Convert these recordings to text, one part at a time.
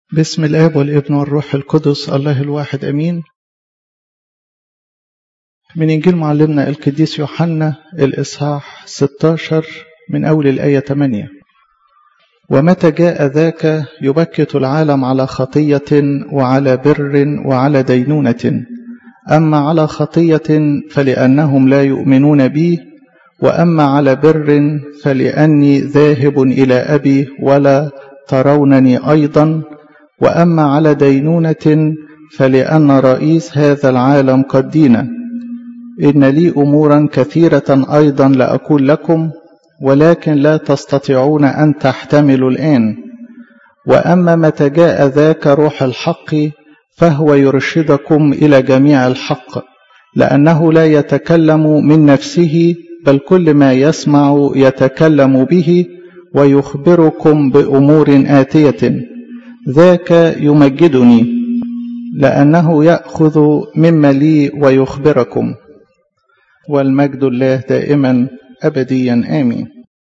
بسم الآب والابن والروح القدس الله الواحد أمين من إنجيل معلمنا القديس يوحنا الإصحاح 16 من أول الآية 8 ومتى جاء ذاك يبكت العالم على خطية وعلى بر وعلى دينونة أما على خطية فلأنهم لا يؤمنون بي وأما على بر فلأني ذاهب إلى أبي ولا ترونني أيضا وأما على دينونة فلأن رئيس هذا العالم قد دينا إن لي أمورا كثيرة أيضا لأقول لكم ولكن لا تستطيعون أن تحتملوا الآن وأما متى جاء ذاك روح الحق فهو يرشدكم إلى جميع الحق لأنه لا يتكلم من نفسه بل كل ما يسمع يتكلم به ويخبركم بأمور آتية ذاك يمجدني لأنه يأخذ مما لي ويخبركم والمجد الله دائما أبديا آمين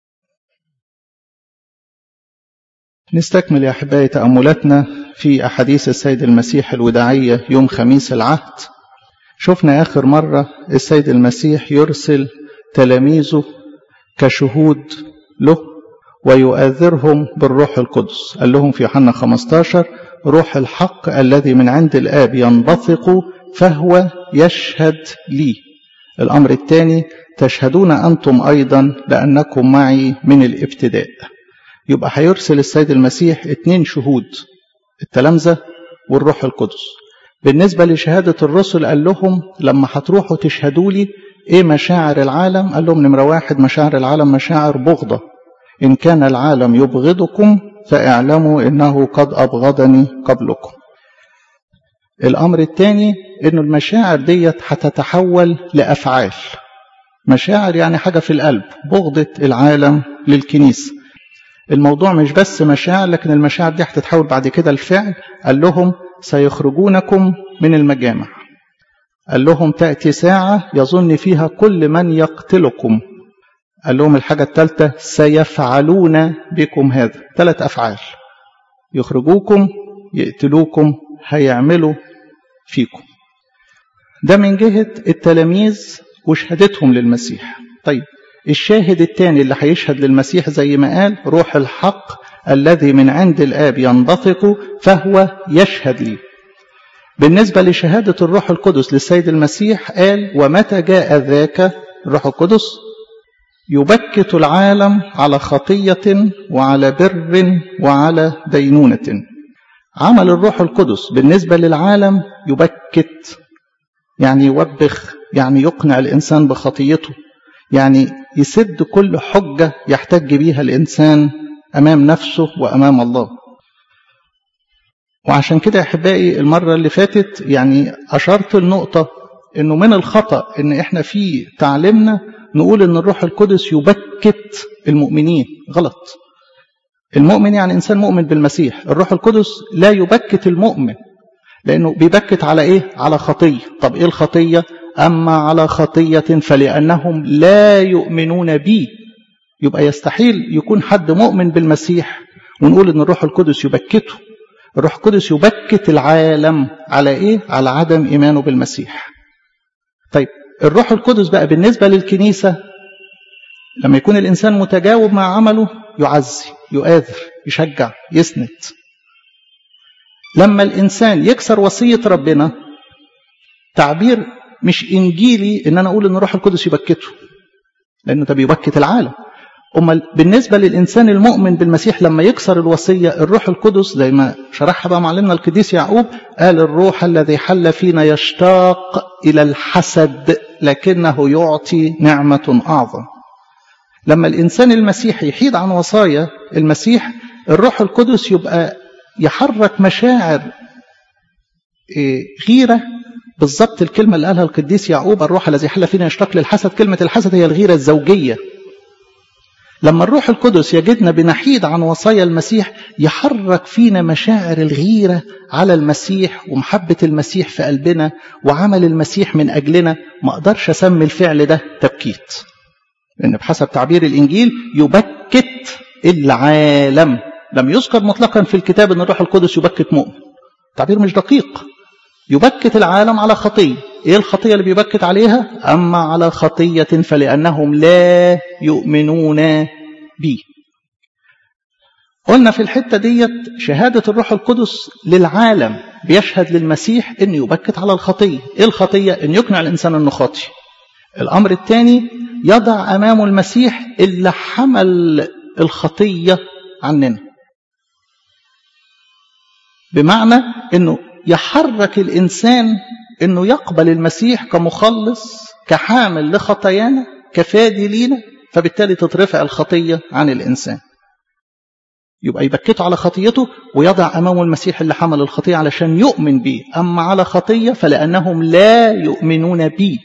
نستكمل يا أحبائي تأملاتنا في أحاديث السيد المسيح الوداعية يوم خميس العهد شفنا آخر مرة السيد المسيح يرسل تلاميذه كشهود له ويؤذرهم بالروح القدس قال لهم في يوحنا 15 روح الحق الذي من عند الآب ينبثق فهو يشهد لي الأمر الثاني تشهدون أنتم أيضا لأنكم معي من الابتداء يبقى هيرسل السيد المسيح اتنين شهود التلامذة والروح القدس بالنسبة لشهادة الرسل قال لهم لما هتروحوا تشهدوا لي ايه مشاعر العالم قال لهم نمرة واحد مشاعر العالم مشاعر بغضة إن كان العالم يبغضكم فاعلموا إنه قد أبغضني قبلكم الأمر الثاني إنه المشاعر ديت هتتحول لأفعال مشاعر يعني حاجة في القلب بغضة العالم للكنيسة الموضوع مش بس مشاعر لكن المشاعر دي هتتحول بعد كده لفعل قال لهم سيخرجونكم من المجامع قال لهم تأتي ساعة يظن فيها كل من يقتلكم قال لهم الحاجة الثالثة سيفعلون بكم هذا ثلاث أفعال يخرجوكم يقتلوكم هيعملوا فيكم ده من جهة التلاميذ وشهادتهم للمسيح طيب الشاهد الثاني اللي هيشهد للمسيح زي ما قال روح الحق الذي من عند الآب ينبثق فهو يشهد لي بالنسبة لشهادة الروح القدس للسيد المسيح قال ومتى جاء ذاك الروح القدس يبكت العالم على خطية وعلى بر وعلى دينونة عمل الروح القدس بالنسبة للعالم يبكت يعني يوبخ يعني يقنع الإنسان بخطيته يعني يسد كل حجة يحتج بيها الإنسان أمام نفسه وأمام الله وعشان كده أحبائي المرة اللي فاتت يعني أشرت النقطة أنه من الخطأ أن إحنا في تعليمنا نقول ان الروح القدس يبكت المؤمنين غلط المؤمن يعني انسان مؤمن بالمسيح الروح القدس لا يبكت المؤمن لانه بيبكت على ايه على خطيه طب ايه الخطيه اما على خطيه فلانهم لا يؤمنون بي يبقى يستحيل يكون حد مؤمن بالمسيح ونقول ان الروح القدس يبكته الروح القدس يبكت العالم على ايه على عدم ايمانه بالمسيح طيب الروح القدس بقى بالنسبة للكنيسة لما يكون الإنسان متجاوب مع عمله يعزي يؤاذر يشجع يسند لما الإنسان يكسر وصية ربنا تعبير مش إنجيلي إن أنا أقول إن الروح القدس يبكته لأنه ده بيبكت العالم أما بالنسبة للإنسان المؤمن بالمسيح لما يكسر الوصية الروح القدس زي ما شرحها بقى معلمنا القديس يعقوب قال الروح الذي حل فينا يشتاق إلى الحسد لكنه يعطي نعمة أعظم لما الإنسان المسيحي يحيد عن وصايا المسيح الروح القدس يبقى يحرك مشاعر غيرة بالضبط الكلمة اللي قالها القديس يعقوب الروح الذي حل فينا يشتاق للحسد كلمة الحسد هي الغيرة الزوجية لما الروح القدس يجدنا بنحيد عن وصايا المسيح يحرك فينا مشاعر الغيرة على المسيح ومحبة المسيح في قلبنا وعمل المسيح من أجلنا ما أقدرش أسمي الفعل ده تبكيت لأن بحسب تعبير الإنجيل يبكت العالم لم يذكر مطلقا في الكتاب أن الروح القدس يبكت مؤمن تعبير مش دقيق يبكت العالم على خطية إيه الخطية اللي بيبكت عليها أما على خطية فلأنهم لا يؤمنون بي قلنا في الحتة ديت شهادة الروح القدس للعالم بيشهد للمسيح أن يبكت على الخطية إيه الخطية؟ أن يقنع الإنسان أنه خاطي الأمر الثاني يضع أمامه المسيح اللي حمل الخطية عننا بمعنى أنه يحرك الإنسان أنه يقبل المسيح كمخلص كحامل لخطايانا كفادي لينا فبالتالي تترفع الخطية عن الإنسان يبقى يبكته على خطيته ويضع أمامه المسيح اللي حمل الخطية علشان يؤمن به أما على خطية فلأنهم لا يؤمنون به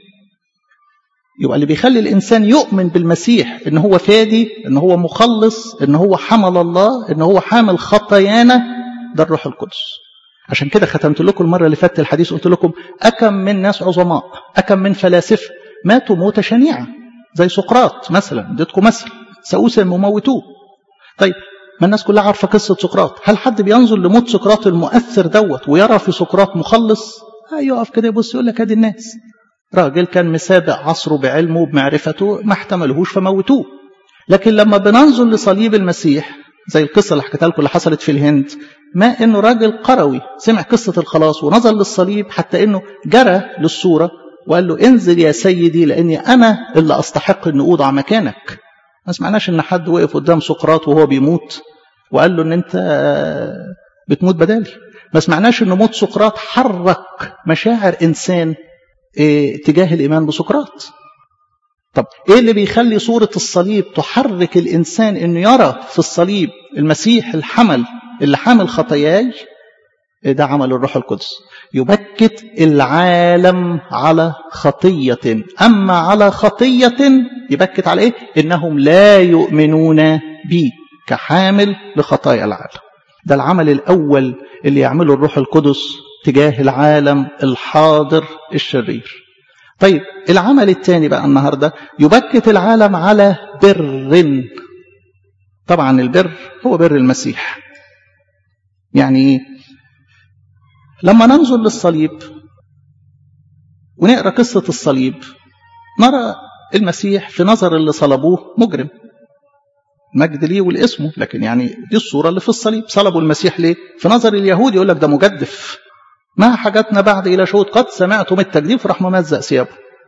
يبقى اللي بيخلي الإنسان يؤمن بالمسيح إن هو فادي إن هو مخلص إن هو حمل الله إن هو حامل خطايانا ده الروح القدس عشان كده ختمت لكم المرة اللي فاتت الحديث قلت لكم أكم من ناس عظماء أكم من فلاسفة ماتوا موتة شنيعة زي سقراط مثلا اديتكم مثل سأوسا وموتوه طيب ما الناس كلها عارفة قصة سقراط هل حد بينظر لموت سقراط المؤثر دوت ويرى في سقراط مخلص يقف كده يبص يقول لك ادي الناس راجل كان مسابق عصره بعلمه وبمعرفته ما احتملهوش فموتوه لكن لما بننظر لصليب المسيح زي القصة اللي حكيتها لكم اللي حصلت في الهند ما انه راجل قروي سمع قصة الخلاص ونظر للصليب حتى انه جرى للصورة وقال له انزل يا سيدي لاني انا اللي استحق ان اوضع مكانك ما سمعناش ان حد وقف قدام سقراط وهو بيموت وقال له ان انت بتموت بدالي ما سمعناش ان موت سقراط حرك مشاعر انسان إيه تجاه الايمان بسقراط طب ايه اللي بيخلي صورة الصليب تحرك الانسان انه يرى في الصليب المسيح الحمل اللي حامل خطاياي إيه ده عمل الروح القدس يبكت العالم على خطية أما على خطية يبكت على إيه؟ إنهم لا يؤمنون بي كحامل لخطايا العالم ده العمل الأول اللي يعمله الروح القدس تجاه العالم الحاضر الشرير طيب العمل الثاني بقى النهاردة يبكت العالم على بر طبعا البر هو بر المسيح يعني لما ننظر للصليب ونقرا قصه الصليب نرى المسيح في نظر اللي صلبوه مجرم مجد ليه والاسمه لكن يعني دي الصوره اللي في الصليب صلبوا المسيح ليه في نظر اليهود يقول لك ده مجدف ما حاجتنا بعد الى شهود قد سمعتم التجديف فراح ممزق ثيابه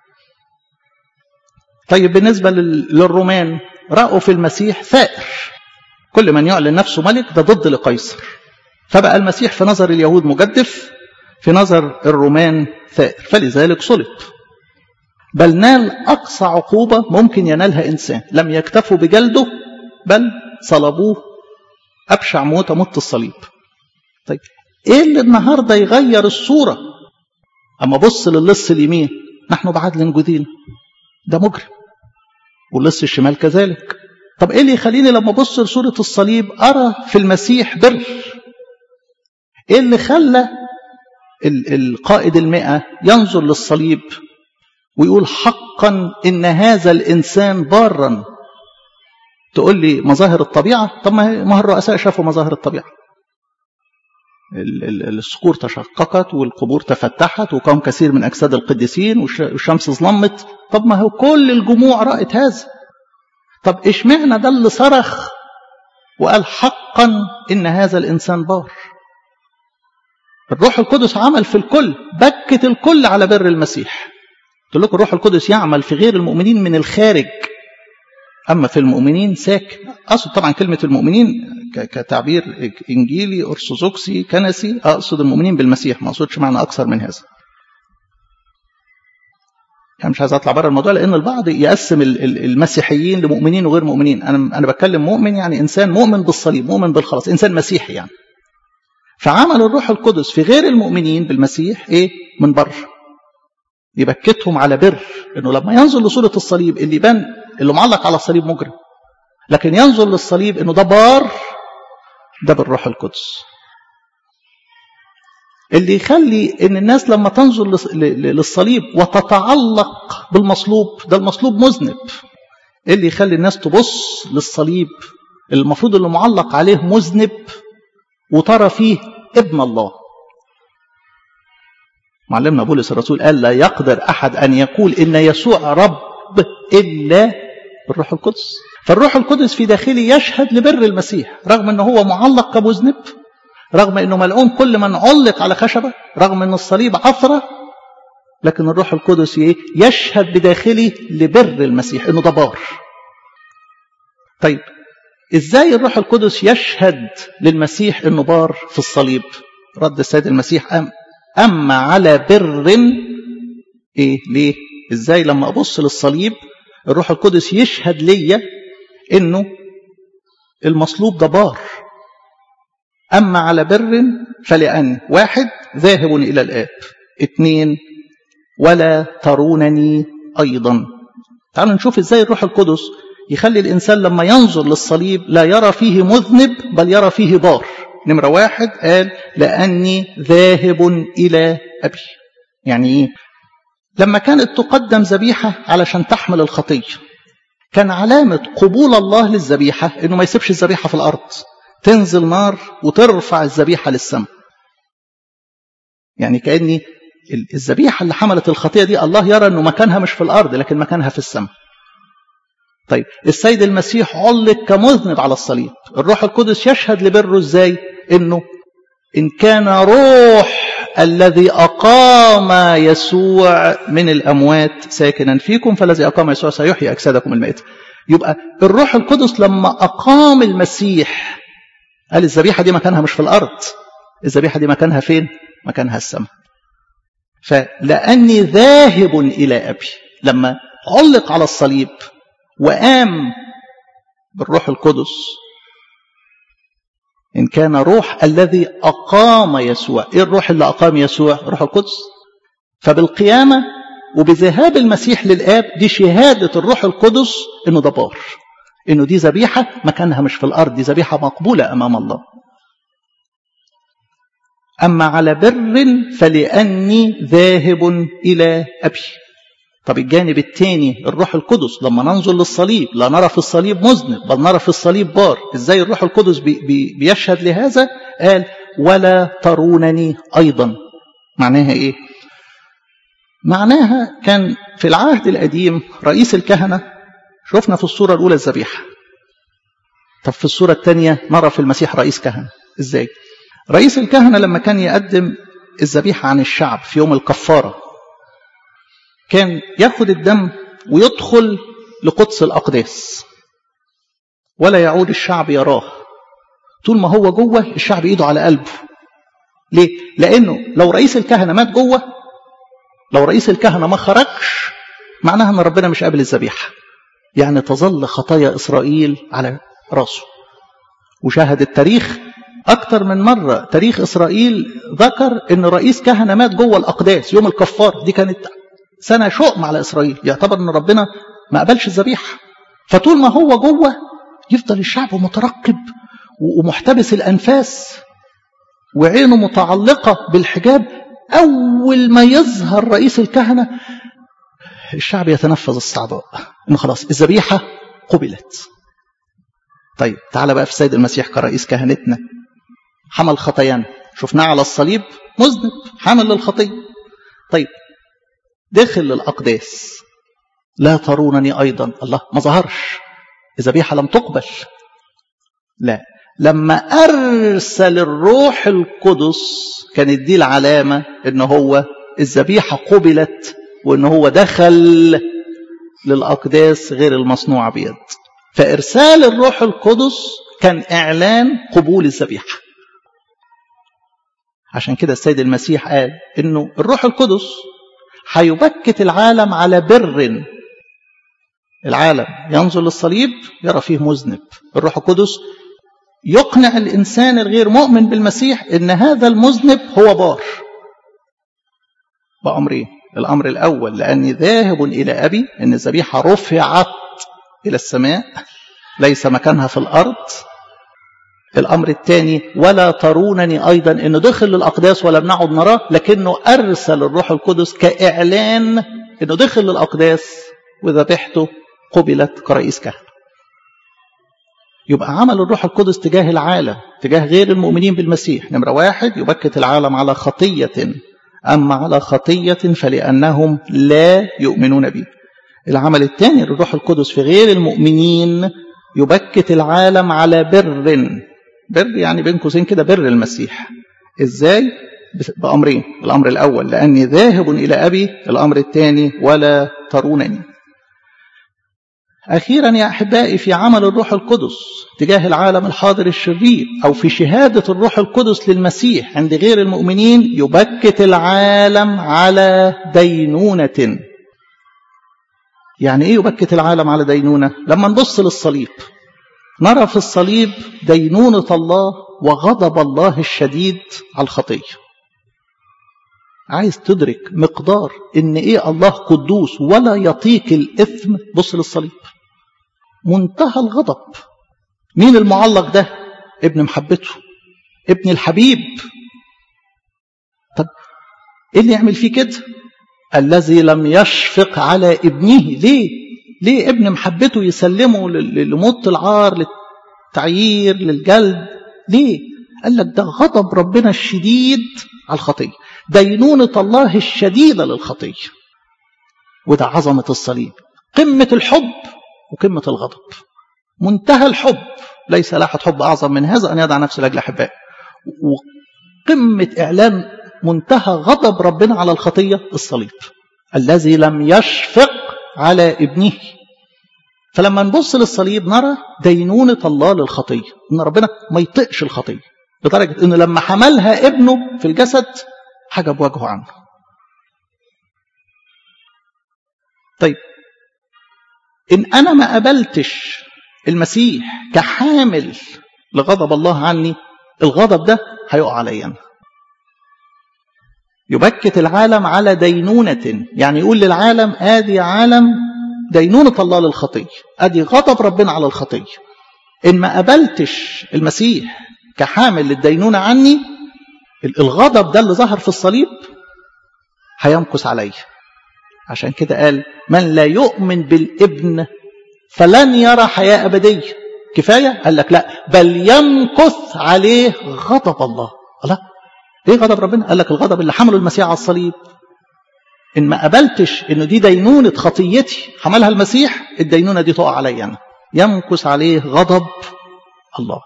طيب بالنسبه للرومان راوا في المسيح ثائر كل من يعلن نفسه ملك ده ضد لقيصر فبقى المسيح في نظر اليهود مجدف في نظر الرومان ثائر فلذلك صلب بل نال أقصى عقوبة ممكن ينالها إنسان لم يكتفوا بجلده بل صلبوه أبشع موتة موت الصليب طيب إيه اللي النهاردة يغير الصورة أما بص للص اليمين نحن بعدل جدينا ده مجرم واللص الشمال كذلك طب إيه اللي يخليني لما أبص لصورة الصليب أرى في المسيح بر ايه اللي خلى القائد المئة ينظر للصليب ويقول حقا ان هذا الانسان بارا تقول لي مظاهر الطبيعة طب ما الرؤساء شافوا مظاهر الطبيعة الصخور تشققت والقبور تفتحت وقام كثير من أجساد القديسين والشمس ظلمت طب ما هو كل الجموع رأت هذا طب اشمعنى ده اللي صرخ وقال حقا إن هذا الإنسان بار الروح القدس عمل في الكل بكت الكل على بر المسيح قلت لكم الروح القدس يعمل في غير المؤمنين من الخارج أما في المؤمنين ساكن أقصد طبعا كلمة المؤمنين كتعبير إنجيلي أرثوذكسي كنسي أقصد المؤمنين بالمسيح ما أقصدش معنى أكثر من هذا يعني مش عايز أطلع بره الموضوع لأن البعض يقسم المسيحيين لمؤمنين وغير مؤمنين أنا أنا بتكلم مؤمن يعني إنسان مؤمن بالصليب مؤمن بالخلاص إنسان مسيحي يعني فعمل الروح القدس في غير المؤمنين بالمسيح إيه من بره يبكتهم على بر انه لما ينظر لصوره الصليب اللي يبان اللي معلق على الصليب مجرم لكن ينظر للصليب انه ده بار ده بالروح القدس اللي يخلي ان الناس لما تنظر للصليب وتتعلق بالمصلوب ده المصلوب مذنب اللي يخلي الناس تبص للصليب المفروض اللي معلق عليه مذنب وترى فيه ابن الله معلمنا بولس الرسول قال لا يقدر أحد أن يقول إن يسوع رب إلا بالروح القدس فالروح القدس في داخلي يشهد لبر المسيح رغم أنه هو معلق كمذنب رغم أنه ملعون كل من علق على خشبة رغم أن الصليب عثرة لكن الروح القدس يشهد بداخلي لبر المسيح أنه ده بار طيب ازاي الروح القدس يشهد للمسيح انه بار في الصليب رد السيد المسيح أم اما على بر ايه ليه ازاي لما ابص للصليب الروح القدس يشهد ليا انه المصلوب ده بار اما على بر فلان واحد ذاهب الى الاب اثنين ولا ترونني ايضا تعالوا نشوف ازاي الروح القدس يخلي الإنسان لما ينظر للصليب لا يرى فيه مذنب بل يرى فيه بار نمرة واحد قال لأني ذاهب إلى أبي يعني إيه لما كانت تقدم ذبيحة علشان تحمل الخطية كان علامة قبول الله للذبيحة إنه ما يسيبش الذبيحة في الأرض تنزل نار وترفع الذبيحة للسماء يعني كأني الذبيحة اللي حملت الخطية دي الله يرى أنه مكانها مش في الأرض لكن مكانها في السماء طيب السيد المسيح علق كمذنب على الصليب الروح القدس يشهد لبره ازاي انه ان كان روح الذي اقام يسوع من الاموات ساكنا فيكم فالذي اقام يسوع سيحيي اجسادكم المائته يبقى الروح القدس لما اقام المسيح قال الذبيحه دي مكانها مش في الارض الذبيحه دي مكانها فين مكانها السماء فلاني ذاهب الى ابي لما علق على الصليب وقام بالروح القدس إن كان روح الذي أقام يسوع إيه الروح اللي أقام يسوع روح القدس فبالقيامة وبذهاب المسيح للآب دي شهادة الروح القدس إنه ده بار إنه دي ذبيحة مكانها مش في الأرض دي ذبيحة مقبولة أمام الله أما على بر فلأني ذاهب إلى أبي طب الجانب الثاني الروح القدس لما ننظر للصليب لا نرى في الصليب مذنب بل نرى في الصليب بار ازاي الروح القدس بي بي بيشهد لهذا قال ولا ترونني ايضا معناها ايه معناها كان في العهد القديم رئيس الكهنة شفنا في الصورة الأولى الذبيحة طب في الصورة الثانية نرى في المسيح رئيس كهنة ازاي رئيس الكهنة لما كان يقدم الذبيحة عن الشعب في يوم الكفارة كان ياخد الدم ويدخل لقدس الأقداس ولا يعود الشعب يراه طول ما هو جوه الشعب ايده على قلبه ليه؟ لأنه لو رئيس الكهنة مات جوه لو رئيس الكهنة ما خرجش معناها أن ربنا مش قابل الذبيحة يعني تظل خطايا إسرائيل على راسه وشاهد التاريخ أكتر من مرة تاريخ إسرائيل ذكر أن رئيس كهنة مات جوه الأقداس يوم الكفار دي كانت سنة شؤم على إسرائيل يعتبر أن ربنا ما قبلش الذبيحة فطول ما هو جوه يفضل الشعب مترقب ومحتبس الأنفاس وعينه متعلقة بالحجاب أول ما يظهر رئيس الكهنة الشعب يتنفذ الصعداء إنه خلاص الذبيحة قبلت طيب تعال بقى في السيد المسيح كرئيس كهنتنا حمل خطايانا شفناه على الصليب مذنب حامل للخطية طيب دخل للأقداس لا ترونني أيضا الله ما ظهرش الذبيحة لم تقبل لا لما أرسل الروح القدس كانت دي العلامة إن هو الذبيحة قبلت وإن هو دخل للأقداس غير المصنوعة بيد فإرسال الروح القدس كان إعلان قبول الذبيحة عشان كده السيد المسيح قال إنه الروح القدس هيبكت العالم على بر العالم ينظر للصليب يرى فيه مذنب الروح القدس يقنع الإنسان الغير مؤمن بالمسيح إن هذا المذنب هو بار بأمرين الأمر الأول لأني ذاهب إلى أبي إن الذبيحة رفعت إلى السماء ليس مكانها في الأرض الأمر الثاني ولا ترونني أيضا إنه دخل للأقداس ولم نعد نراه لكنه أرسل الروح القدس كإعلان إنه دخل للأقداس وذبيحته قبلت كرئيس كهنة يبقى عمل الروح القدس تجاه العالم تجاه غير المؤمنين بالمسيح نمرة واحد يبكت العالم على خطية أما على خطية فلأنهم لا يؤمنون به العمل الثاني الروح القدس في غير المؤمنين يبكت العالم على بر بر يعني بين قوسين كده بر المسيح ازاي بأمرين الأمر الأول لأني ذاهب إلى أبي الأمر الثاني ولا ترونني أخيرا يا أحبائي في عمل الروح القدس تجاه العالم الحاضر الشرير أو في شهادة الروح القدس للمسيح عند غير المؤمنين يبكت العالم على دينونة يعني إيه يبكت العالم على دينونة لما نبص للصليب نرى في الصليب دينونة الله وغضب الله الشديد على الخطية عايز تدرك مقدار ان ايه الله قدوس ولا يطيق الاثم بص للصليب منتهى الغضب مين المعلق ده ابن محبته ابن الحبيب طب ايه اللي يعمل فيه كده الذي لم يشفق على ابنه ليه ليه ابن محبته يسلمه لموت العار للتعيير للجلد ليه قال لك ده غضب ربنا الشديد على الخطيه دينونة الله الشديدة للخطية وده عظمة الصليب قمة الحب وقمة الغضب منتهى الحب ليس لاحد حب أعظم من هذا أن يدع نفسه لأجل أحبائه وقمة إعلان منتهى غضب ربنا على الخطية الصليب الذي لم يشفق على ابنه فلما نبص للصليب نرى دينونة الله للخطية إن ربنا ما يطقش الخطية لدرجة إنه لما حملها ابنه في الجسد حجب وجهه عنه طيب إن أنا ما قبلتش المسيح كحامل لغضب الله عني الغضب ده هيقع عليا أنا يبكت العالم على دينونة يعني يقول للعالم آدي عالم دينونة الله للخطية أدي غضب ربنا على الخطية إن ما قبلتش المسيح كحامل للدينونة عني الغضب ده اللي ظهر في الصليب هيمكث عليه عشان كده قال من لا يؤمن بالابن فلن يرى حياة أبدية كفاية قال لك لا بل يمكث عليه غضب الله الله ليه غضب ربنا قال لك الغضب اللي حمله المسيح على الصليب إن ما قبلتش إنه دي دينونة خطيتي حملها المسيح الدينونة دي تقع علي أنا يمكث عليه غضب الله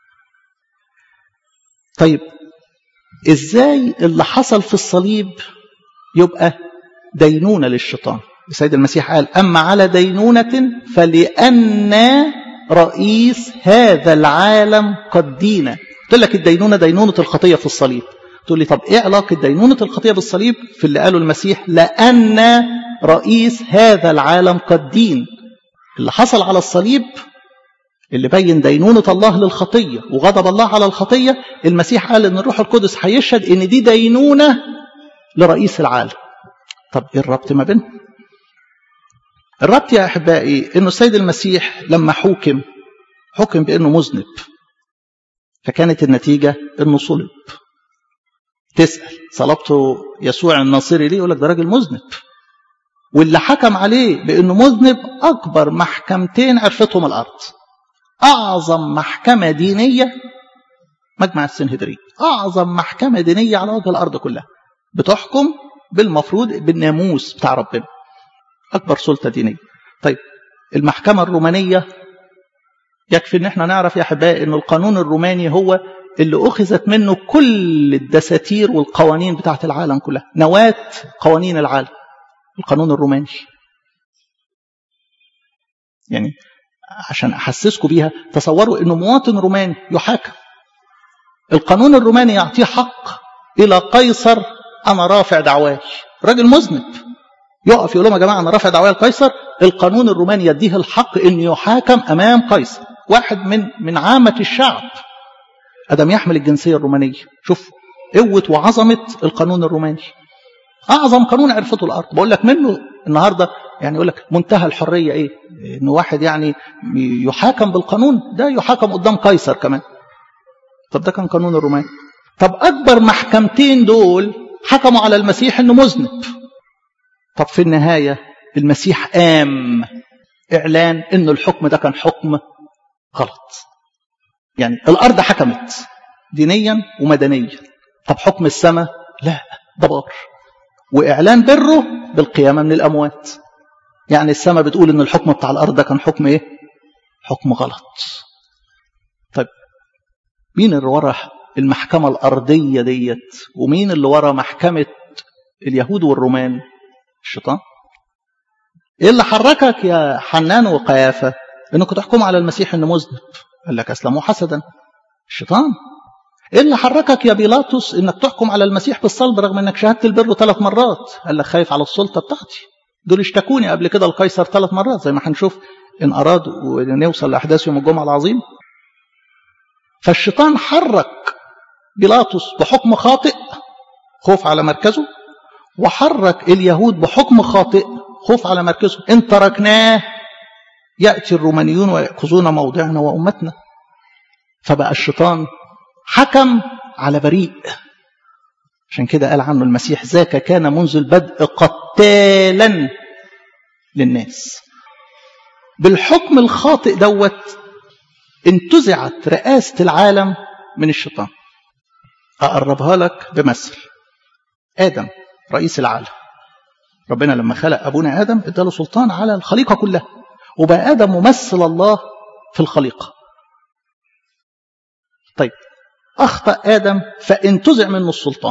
طيب ازاي اللي حصل في الصليب يبقى دينونة للشيطان السيد المسيح قال أما على دينونة فلأن رئيس هذا العالم قد دين قلت لك الدينونة دينونة الخطية في الصليب تقول لي طب ايه علاقة دينونة الخطية بالصليب في اللي قاله المسيح لأن رئيس هذا العالم قد دين اللي حصل على الصليب اللي بين دينونة الله للخطية وغضب الله على الخطية المسيح قال ان الروح القدس هيشهد ان دي دينونة لرئيس العالم طب ايه الربط ما بينهم الربط يا احبائي انه السيد المسيح لما حكم حكم بانه مذنب فكانت النتيجة انه صلب تسأل صلبته يسوع الناصري ليه يقول لك ده راجل مذنب واللي حكم عليه بانه مذنب اكبر محكمتين عرفتهم الارض أعظم محكمة دينية مجمع السنهدري أعظم محكمة دينية على وجه الأرض كلها بتحكم بالمفروض بالناموس بتاع ربنا أكبر سلطة دينية طيب المحكمة الرومانية يكفي ان احنا نعرف يا احبائي ان القانون الروماني هو اللي اخذت منه كل الدساتير والقوانين بتاعت العالم كلها نواة قوانين العالم القانون الروماني يعني عشان احسسكم بيها تصوروا انه مواطن روماني يحاكم القانون الروماني يعطيه حق الى قيصر انا رافع دعواي راجل مذنب يقف يقول لهم يا جماعه انا رافع دعواي لقيصر القانون الروماني يديه الحق ان يحاكم امام قيصر واحد من من عامه الشعب ادم يحمل الجنسيه الرومانيه شوف قوه وعظمه القانون الروماني اعظم قانون عرفته الارض بقول لك منه النهارده يعني يقول لك منتهى الحريه ايه ان واحد يعني يحاكم بالقانون ده يحاكم قدام قيصر كمان طب ده كان قانون الروماني طب اكبر محكمتين دول حكموا على المسيح انه مذنب طب في النهايه المسيح قام اعلان انه الحكم ده كان حكم غلط يعني الأرض حكمت دينيا ومدنيا طب حكم السماء لا ده بار وإعلان بره بالقيامة من الأموات يعني السماء بتقول إن الحكم بتاع الأرض ده كان حكم إيه حكم غلط طيب مين اللي ورا المحكمة الأرضية ديت ومين اللي ورا محكمة اليهود والرومان الشيطان ايه اللي حركك يا حنان وقيافة انكم تحكموا على المسيح انه مذنب قال لك اسلموا حسدا الشيطان ايه اللي حركك يا بيلاطس انك تحكم على المسيح بالصلب رغم انك شهدت البر ثلاث مرات قال لك خايف على السلطه بتاعتي دول اشتكوني قبل كده القيصر ثلاث مرات زي ما هنشوف ان اراد ونوصل لاحداث يوم الجمعه العظيم فالشيطان حرك بيلاطس بحكم خاطئ خوف على مركزه وحرك اليهود بحكم خاطئ خوف على مركزه ان تركناه ياتي الرومانيون وياخذون موضعنا وامتنا فبقى الشيطان حكم على بريء عشان كده قال عنه المسيح ذاك كان منذ البدء قتالا للناس بالحكم الخاطئ دوت انتزعت رئاسة العالم من الشيطان أقربها لك بمثل آدم رئيس العالم ربنا لما خلق أبونا آدم اداله سلطان على الخليقة كلها وبقى آدم ممثل الله في الخليقة طيب أخطأ آدم فانتزع منه السلطان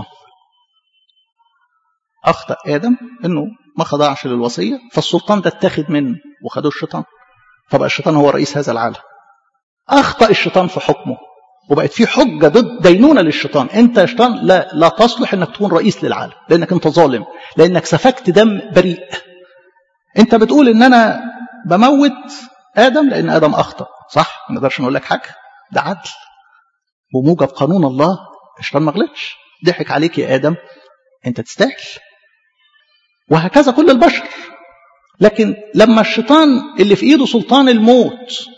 أخطأ آدم أنه ما خضعش للوصية فالسلطان ده اتاخد منه وخدوه الشيطان فبقى الشيطان هو رئيس هذا العالم أخطأ الشيطان في حكمه وبقت في حجة ضد دينونة للشيطان أنت يا شيطان لا, لا تصلح أنك تكون رئيس للعالم لأنك أنت ظالم لأنك سفكت دم بريء أنت بتقول أن أنا بموت آدم لأن آدم أخطأ صح ما نقدرش نقول لك حاجة ده عدل بموجب قانون الله الشيطان ما غلطش ضحك عليك يا آدم أنت تستاهل وهكذا كل البشر لكن لما الشيطان اللي في ايده سلطان الموت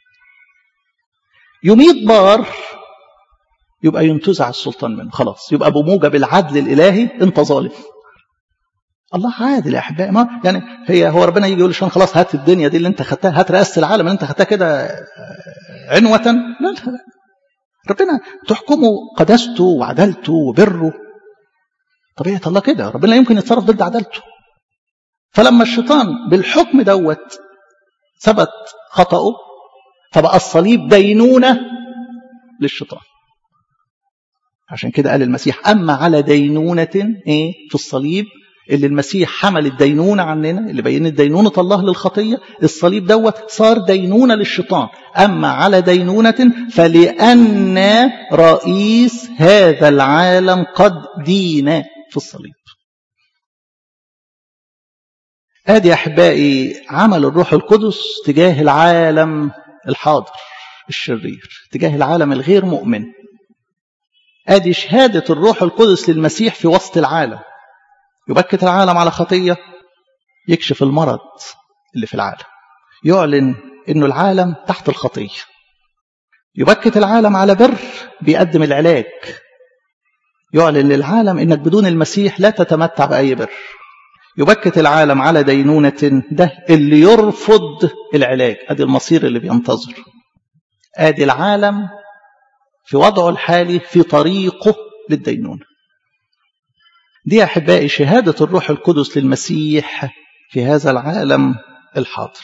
يميت بار يبقى ينتزع السلطان منه خلاص يبقى بموجب العدل الالهي انت ظالم الله عادل يا احبائي ما يعني هي هو ربنا يجي يقول للشيطان خلاص هات الدنيا دي اللي انت خدتها هات رئاسه العالم اللي انت خدتها كده عنوه لا لا ربنا تحكمه قداسته وعدالته وبره طبيعه الله كده ربنا لا يمكن يتصرف ضد عدالته فلما الشيطان بالحكم دوت ثبت خطأه فبقى الصليب دينونة للشيطان عشان كده قال المسيح أما على دينونة إيه في الصليب اللي المسيح حمل الدينونة عننا اللي بينت دينونة الله للخطية الصليب دوت صار دينونة للشيطان أما على دينونة فلأن رئيس هذا العالم قد دين في الصليب ادي احبائي عمل الروح القدس تجاه العالم الحاضر الشرير تجاه العالم الغير مؤمن ادي شهاده الروح القدس للمسيح في وسط العالم يبكت العالم على خطيه يكشف المرض اللي في العالم يعلن انه العالم تحت الخطيه يبكت العالم على بر بيقدم العلاج يعلن للعالم انك بدون المسيح لا تتمتع باي بر يبكت العالم على دينونة ده اللي يرفض العلاج ادي المصير اللي بينتظر ادي العالم في وضعه الحالي في طريقه للدينونة دي يا أحبائي شهادة الروح القدس للمسيح في هذا العالم الحاضر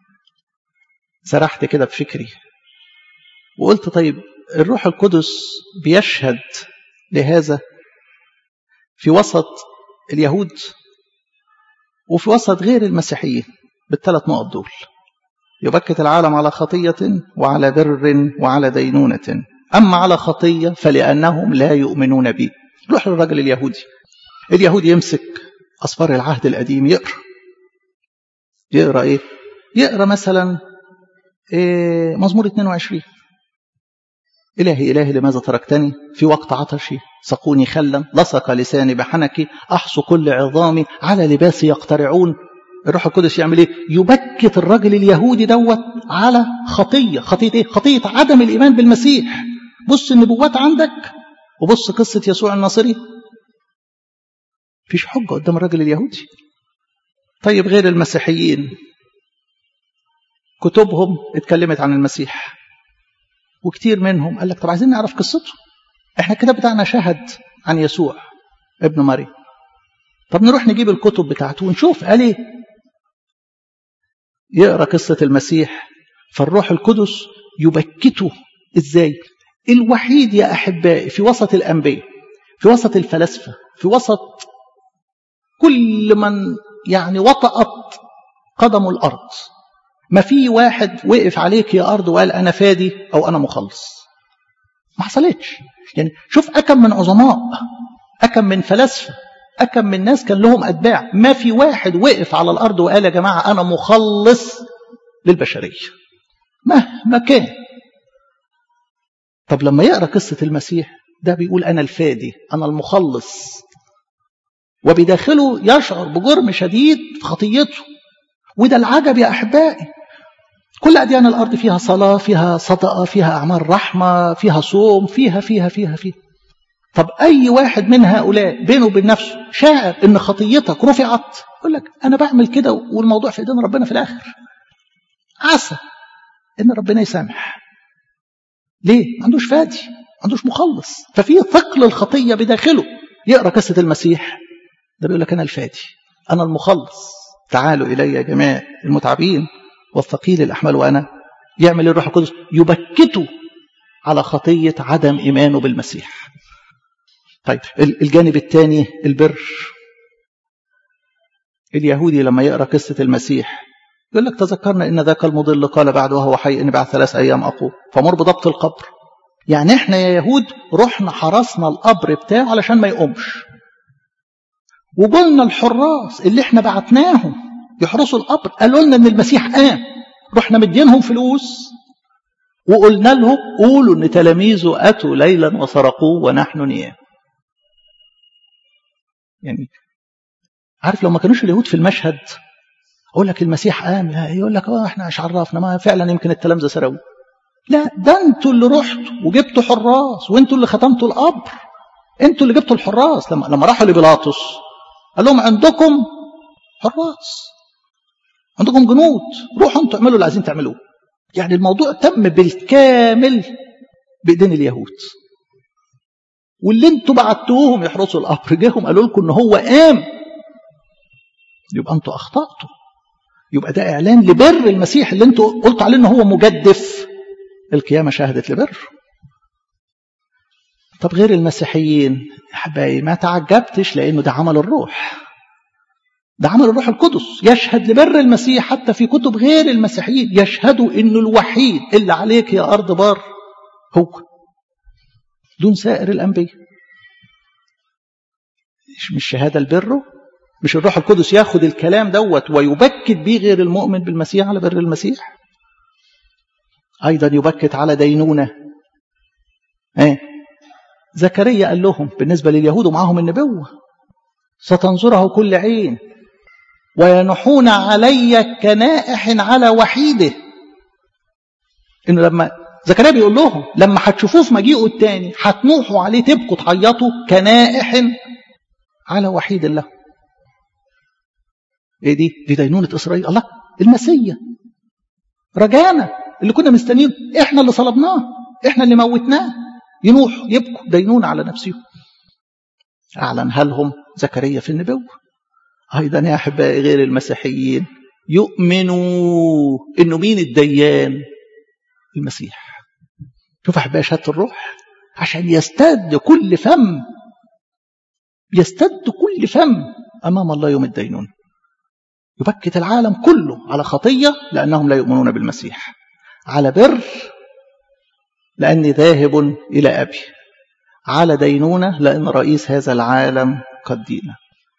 سرحت كده بفكري وقلت طيب الروح القدس بيشهد لهذا في وسط اليهود وفي وسط غير المسيحيين بالثلاث نقط دول يبكت العالم على خطية وعلى بر وعلى دينونة أما على خطية فلأنهم لا يؤمنون بي روح للرجل اليهودي اليهودي يمسك أصفار العهد القديم يقرأ يقرأ إيه يقرأ مثلا إيه مزمور 22 إلهي إلهي لماذا تركتني في وقت عطشي سقوني خلا لصق لساني بحنكي أحصو كل عظامي على لباسي يقترعون الروح القدس يعمل ايه يبكت الرجل اليهودي دوت على خطية خطية ايه خطية عدم الإيمان بالمسيح بص النبوات عندك وبص قصة يسوع الناصري فيش حجة قدام الرجل اليهودي طيب غير المسيحيين كتبهم اتكلمت عن المسيح وكتير منهم قال لك طب عايزين نعرف قصته احنا الكتاب بتاعنا شهد عن يسوع ابن مريم طب نروح نجيب الكتب بتاعته ونشوف قال ايه يقرا قصه المسيح فالروح القدس يبكته ازاي الوحيد يا احبائي في وسط الانبياء في وسط الفلاسفه في وسط كل من يعني وطأت قدم الارض ما في واحد وقف عليك يا ارض وقال انا فادي او انا مخلص ما حصلتش يعني شوف اكم من عظماء اكم من فلاسفه أكم من ناس كان لهم أتباع ما في واحد وقف على الأرض وقال يا جماعة أنا مخلص للبشرية مهما كان طب لما يقرأ قصة المسيح ده بيقول أنا الفادي أنا المخلص وبداخله يشعر بجرم شديد في خطيته وده العجب يا أحبائي كل أديان الأرض فيها صلاة فيها صدقة فيها أعمال رحمة فيها صوم فيها فيها فيها فيها طب أي واحد من هؤلاء بينه وبين نفسه شاعر إن خطيتك رفعت يقول لك أنا بعمل كده والموضوع في إيدين ربنا في الآخر عسى إن ربنا يسامح ليه؟ ما عندوش فادي ما عندوش مخلص ففي ثقل الخطية بداخله يقرأ قصة المسيح ده بيقول لك أنا الفادي أنا المخلص تعالوا إلي يا جماعة المتعبين والثقيل الأحمال وأنا يعمل الروح القدس يبكته على خطية عدم إيمانه بالمسيح طيب الجانب الثاني البر اليهودي لما يقرأ قصة المسيح يقول لك تذكرنا إن ذاك المضل قال بعد وهو حي إن بعد ثلاث أيام أقوم فمر بضبط القبر يعني إحنا يا يهود رحنا حرسنا القبر بتاعه علشان ما يقومش وقلنا الحراس اللي احنا بعتناهم يحرسوا القبر قالوا لنا ان المسيح قام رحنا مدينهم فلوس وقلنا لهم قولوا ان تلاميذه اتوا ليلا وسرقوه ونحن نيام يعني عارف لو ما كانوش اليهود في المشهد اقول لك المسيح قام لا يقول لك اه احنا مش عرفنا ما فعلا يمكن التلامذه سرقوه لا ده انتوا اللي رحتوا وجبتوا حراس وانتوا اللي ختمتوا القبر انتوا اللي جبتوا الحراس لما لما راحوا لبيلاطس قال لهم عندكم حراس عندكم جنود روحوا انتوا اعملوا اللي عايزين تعملوه يعني الموضوع تم بالكامل بايدين اليهود واللي انتوا بعتوهم يحرسوا القبر جاهم قالوا لكم ان هو قام يبقى انتوا اخطاتوا يبقى ده اعلان لبر المسيح اللي انتوا قلتوا عليه ان هو مجدف القيامه شهدت لبر طب غير المسيحيين يا حبايبي ما تعجبتش لانه ده عمل الروح ده عمل الروح القدس يشهد لبر المسيح حتى في كتب غير المسيحيين يشهدوا انه الوحيد اللي عليك يا ارض بار هو دون سائر الانبياء مش شهاده لبره مش الروح القدس ياخد الكلام دوت ويبكت بيه غير المؤمن بالمسيح على بر المسيح ايضا يبكت على دينونه ايه زكريا قال لهم بالنسبه لليهود ومعهم النبوه ستنظره كل عين وينحون علي كنائح على وحيده انه لما زكريا بيقول لهم لما هتشوفوه في مجيئه الثاني هتنوحوا عليه تبكوا تعيطوا كنائح على وحيد الله ايه دي دي دينونة اسرائيل الله المسيا رجانا اللي كنا مستنيين احنا اللي صلبناه احنا اللي موتناه ينوح يبكوا دينون على نفسهم اعلنها لهم زكريا في النبوه ايضا يا احبائي غير المسيحيين يؤمنوا انه مين الديان المسيح شوف احبائي شهاده الروح عشان يستد كل فم يستد كل فم امام الله يوم الدينون يبكت العالم كله على خطيه لانهم لا يؤمنون بالمسيح على بر لاني ذاهب الى ابي على دينونه لان رئيس هذا العالم قد دينا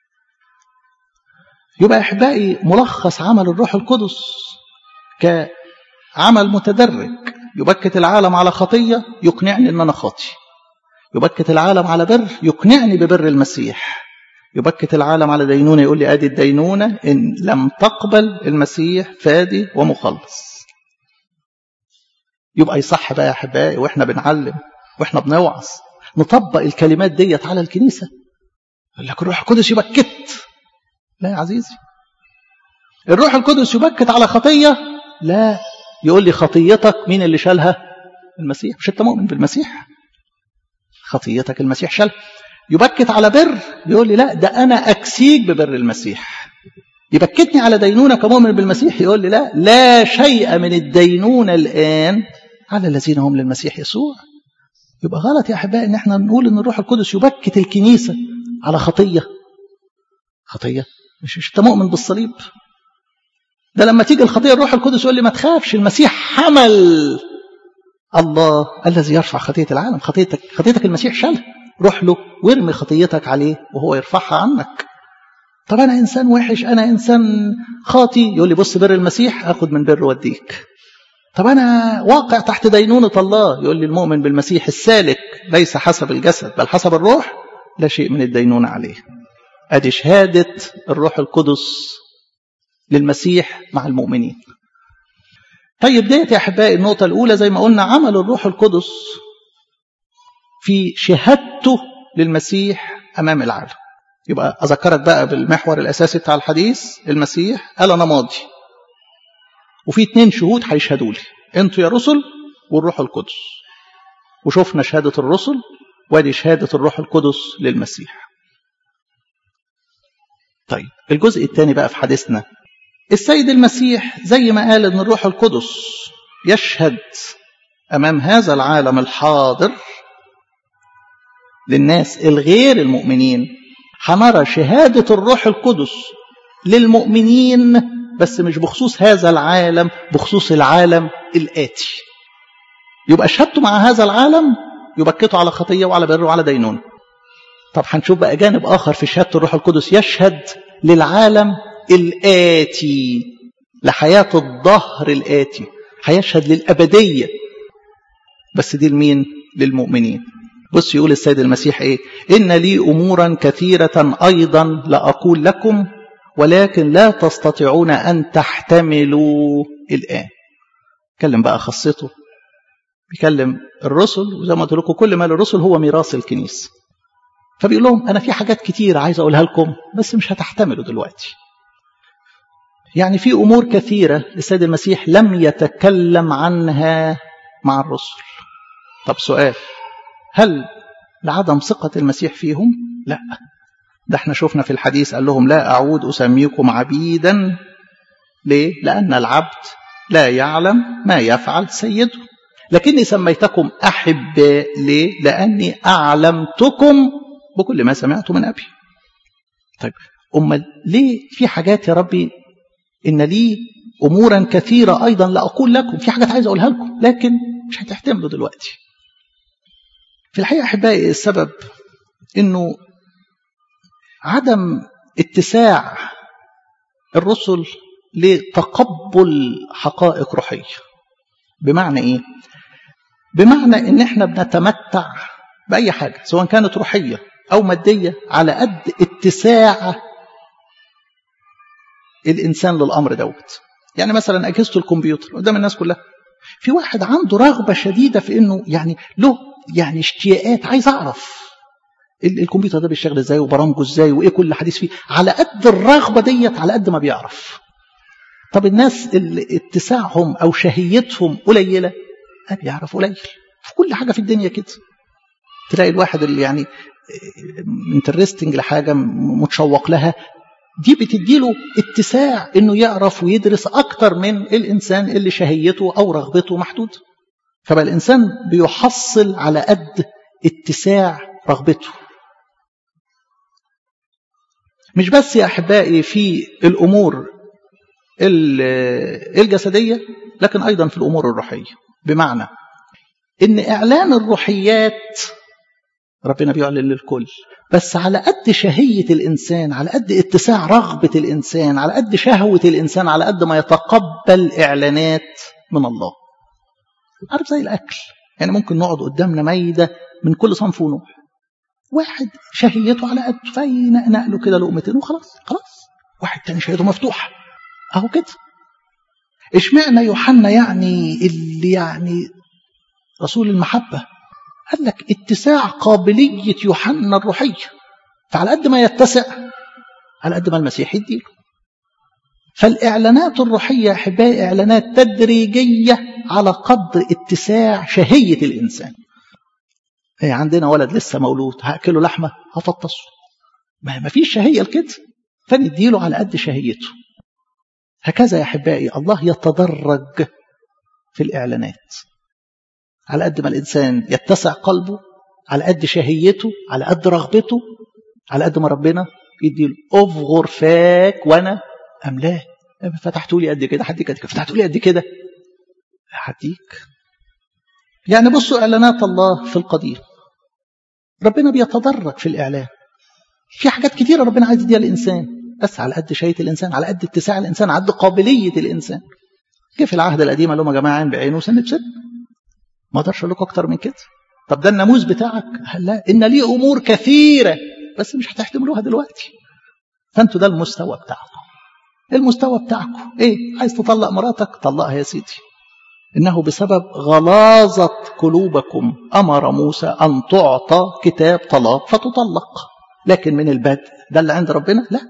يبقى احبائي ملخص عمل الروح القدس كعمل متدرج يبكت العالم على خطيه يقنعني ان انا خاطي يبكت العالم على بر يقنعني ببر المسيح يبكت العالم على دينونه يقول لي ادي الدينونه ان لم تقبل المسيح فادي ومخلص يبقى يصح بقى يا احبائي واحنا بنعلم واحنا بنوعظ نطبق الكلمات ديت على الكنيسه يقول لك الروح القدس يبكت لا يا عزيزي الروح القدس يبكت على خطيه لا يقول لي خطيتك مين اللي شالها المسيح مش انت مؤمن بالمسيح خطيتك المسيح شال يبكت على بر يقول لي لا ده انا اكسيك ببر المسيح يبكتني على دينونه كمؤمن بالمسيح يقول لي لا لا شيء من الدينونه الان على الذين هم للمسيح يسوع يبقى غلط يا احبائي ان احنا نقول ان الروح القدس يبكت الكنيسه على خطيه خطيه مش مش انت مؤمن بالصليب ده لما تيجي الخطيه الروح القدس يقول لي ما تخافش المسيح حمل الله الذي يرفع خطيه العالم خطيتك خطيتك المسيح شالها روح له وارمي خطيتك عليه وهو يرفعها عنك طب انا انسان وحش انا انسان خاطي يقول لي بص بر المسيح اخد من بر وديك طب انا واقع تحت دينونه الله يقول لي المؤمن بالمسيح السالك ليس حسب الجسد بل حسب الروح لا شيء من الدينونه عليه ادي شهاده الروح القدس للمسيح مع المؤمنين طيب ديت يا احبائي النقطه الاولى زي ما قلنا عمل الروح القدس في شهادته للمسيح امام العالم يبقى اذكرك بقى بالمحور الاساسي بتاع الحديث المسيح قال انا ماضي وفي اتنين شهود هيشهدوا لي انتوا يا رسل والروح القدس وشفنا شهاده الرسل وادي شهاده الروح القدس للمسيح طيب الجزء الثاني بقى في حديثنا السيد المسيح زي ما قال ان الروح القدس يشهد امام هذا العالم الحاضر للناس الغير المؤمنين هنرى شهادة الروح القدس للمؤمنين بس مش بخصوص هذا العالم بخصوص العالم الآتي يبقى شهادته مع هذا العالم يبكته على خطية وعلى بر وعلى دينون طب هنشوف بقى جانب آخر في شهادة الروح القدس يشهد للعالم الآتي لحياة الظهر الآتي هيشهد للأبدية بس دي لمين للمؤمنين بص يقول السيد المسيح ايه ان لي امورا كثيره ايضا لاقول لكم ولكن لا تستطيعون ان تحتملوا الان كلم بقى خاصته بيكلم الرسل وزي ما قلت لكم كل ما للرسل هو ميراث الكنيسه فبيقول لهم انا في حاجات كتير عايز اقولها لكم بس مش هتحتملوا دلوقتي يعني في امور كثيره السيد المسيح لم يتكلم عنها مع الرسل طب سؤال هل لعدم ثقة المسيح فيهم؟ لا ده احنا شفنا في الحديث قال لهم لا أعود أسميكم عبيدا ليه؟ لأن العبد لا يعلم ما يفعل سيده لكني سميتكم أحباء ليه؟ لأني أعلمتكم بكل ما سمعت من أبي طيب أمال ليه في حاجات يا ربي إن لي أمورا كثيرة أيضا لا أقول لكم في حاجات عايز أقولها لكم لكن مش هتحتملوا دلوقتي في الحقيقة أحبائي السبب أنه عدم اتساع الرسل لتقبل حقائق روحية بمعنى إيه؟ بمعنى إن إحنا بنتمتع بأي حاجة سواء كانت روحية أو مادية على قد اتساع الإنسان للأمر دوت يعني مثلا أجهزة الكمبيوتر قدام الناس كلها في واحد عنده رغبة شديدة في إنه يعني له يعني اشتياقات عايز اعرف الكمبيوتر ده بيشتغل ازاي وبرامجه ازاي وايه كل حديث فيه على قد الرغبه ديت على قد ما بيعرف طب الناس اللي اتساعهم او شهيتهم قليله بيعرف قليل في كل حاجه في الدنيا كده تلاقي الواحد اللي يعني انترستنج لحاجه متشوق لها دي بتديله اتساع انه يعرف ويدرس اكتر من الانسان اللي شهيته او رغبته محدوده فبقى الإنسان بيحصل على قد اتساع رغبته مش بس يا أحبائي في الأمور الجسدية لكن أيضا في الأمور الروحية بمعنى إن إعلان الروحيات ربنا بيعلن للكل بس على قد شهية الإنسان على قد اتساع رغبة الإنسان على قد شهوة الإنسان على قد ما يتقبل إعلانات من الله عارف زي الأكل يعني ممكن نقعد قدامنا مايدة من كل صنف ونوع واحد شهيته على قد فينقنق له كده لقمتين وخلاص خلاص واحد تاني شهيته مفتوحة أهو كده اشمعنى يوحنا يعني اللي يعني رسول المحبة قال لك اتساع قابلية يوحنا الروحية فعلى قد ما يتسع على قد ما المسيح يديله فالإعلانات الروحية أحبائي إعلانات تدريجية على قدر اتساع شهية الإنسان إيه عندنا ولد لسه مولود هأكله لحمة هفطسه ما فيش شهية لكده فنديله على قد شهيته هكذا يا أحبائي الله يتدرج في الإعلانات على قد ما الإنسان يتسع قلبه على قد شهيته على قد رغبته على قد ما ربنا يديله افغر فاك وانا املاه فتحتوا لي قد كده هديك قد كده فتحتوا لي قد كده هديك يعني بصوا اعلانات الله في القديم ربنا بيتدرج في الاعلان في حاجات كتيره ربنا عايز يديها الانسان بس على قد شهيه الانسان على قد اتساع الانسان على قد قابليه الانسان جه في العهد القديم قال لهم يا جماعه عين بعين وسن بسن ما اقدرش اقول لكم اكتر من كده طب ده الناموس بتاعك لا ان ليه امور كثيره بس مش هتحتملوها دلوقتي فانتوا ده المستوى بتاعكم المستوى بتاعكم ايه عايز تطلق مراتك طلقها يا سيدي انه بسبب غلاظه قلوبكم امر موسى ان تعطى كتاب طلاق فتطلق لكن من البدء ده اللي عند ربنا لا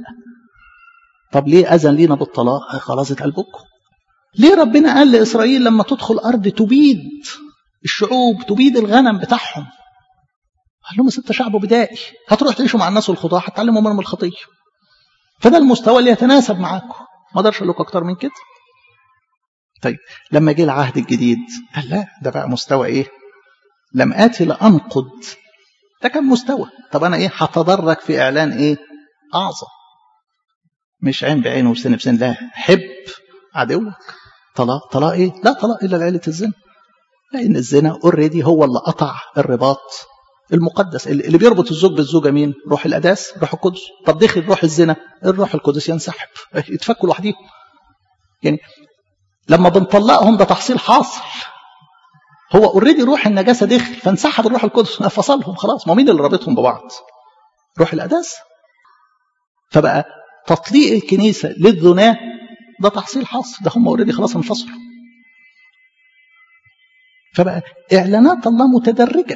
طب ليه اذن لينا بالطلاق غلاظه قلبكم ليه ربنا قال لاسرائيل لما تدخل ارض تبيد الشعوب تبيد الغنم بتاعهم قال لهم ست شعب بدائي هتروح تعيشوا مع الناس والخضاع هتعلموا منهم الخطيه فده المستوى اللي يتناسب معاكم ما اقدرش اقول لكم اكتر من كده طيب لما جه العهد الجديد قال لا ده بقى مستوى ايه لم اتي لانقض ده كان مستوى طب انا ايه هتدرج في اعلان ايه اعظم مش عين بعين وسن بسن لا حب عدوك طلاق طلاق ايه لا طلاق الا لعيله الزنا لان الزنا اوريدي هو اللي قطع الرباط المقدس اللي بيربط الزوج بالزوجه مين روح القداس روح القدس طب دخل روح الزنا الروح القدس ينسحب يتفكوا لوحديهم يعني لما بنطلقهم ده تحصيل حاصل هو اوريدي روح النجاسه دخل فانسحب الروح القدس فصلهم خلاص ما مين اللي رابطهم ببعض روح القداس فبقى تطليق الكنيسه للزنا ده تحصيل حاصل ده هم اوريدي خلاص انفصلوا فبقى اعلانات الله متدرجه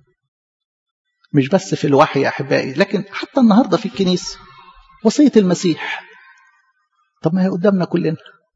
مش بس في الوحي يا احبائي لكن حتى النهارده في الكنيسه وصيه المسيح طب ما هي قدامنا كلنا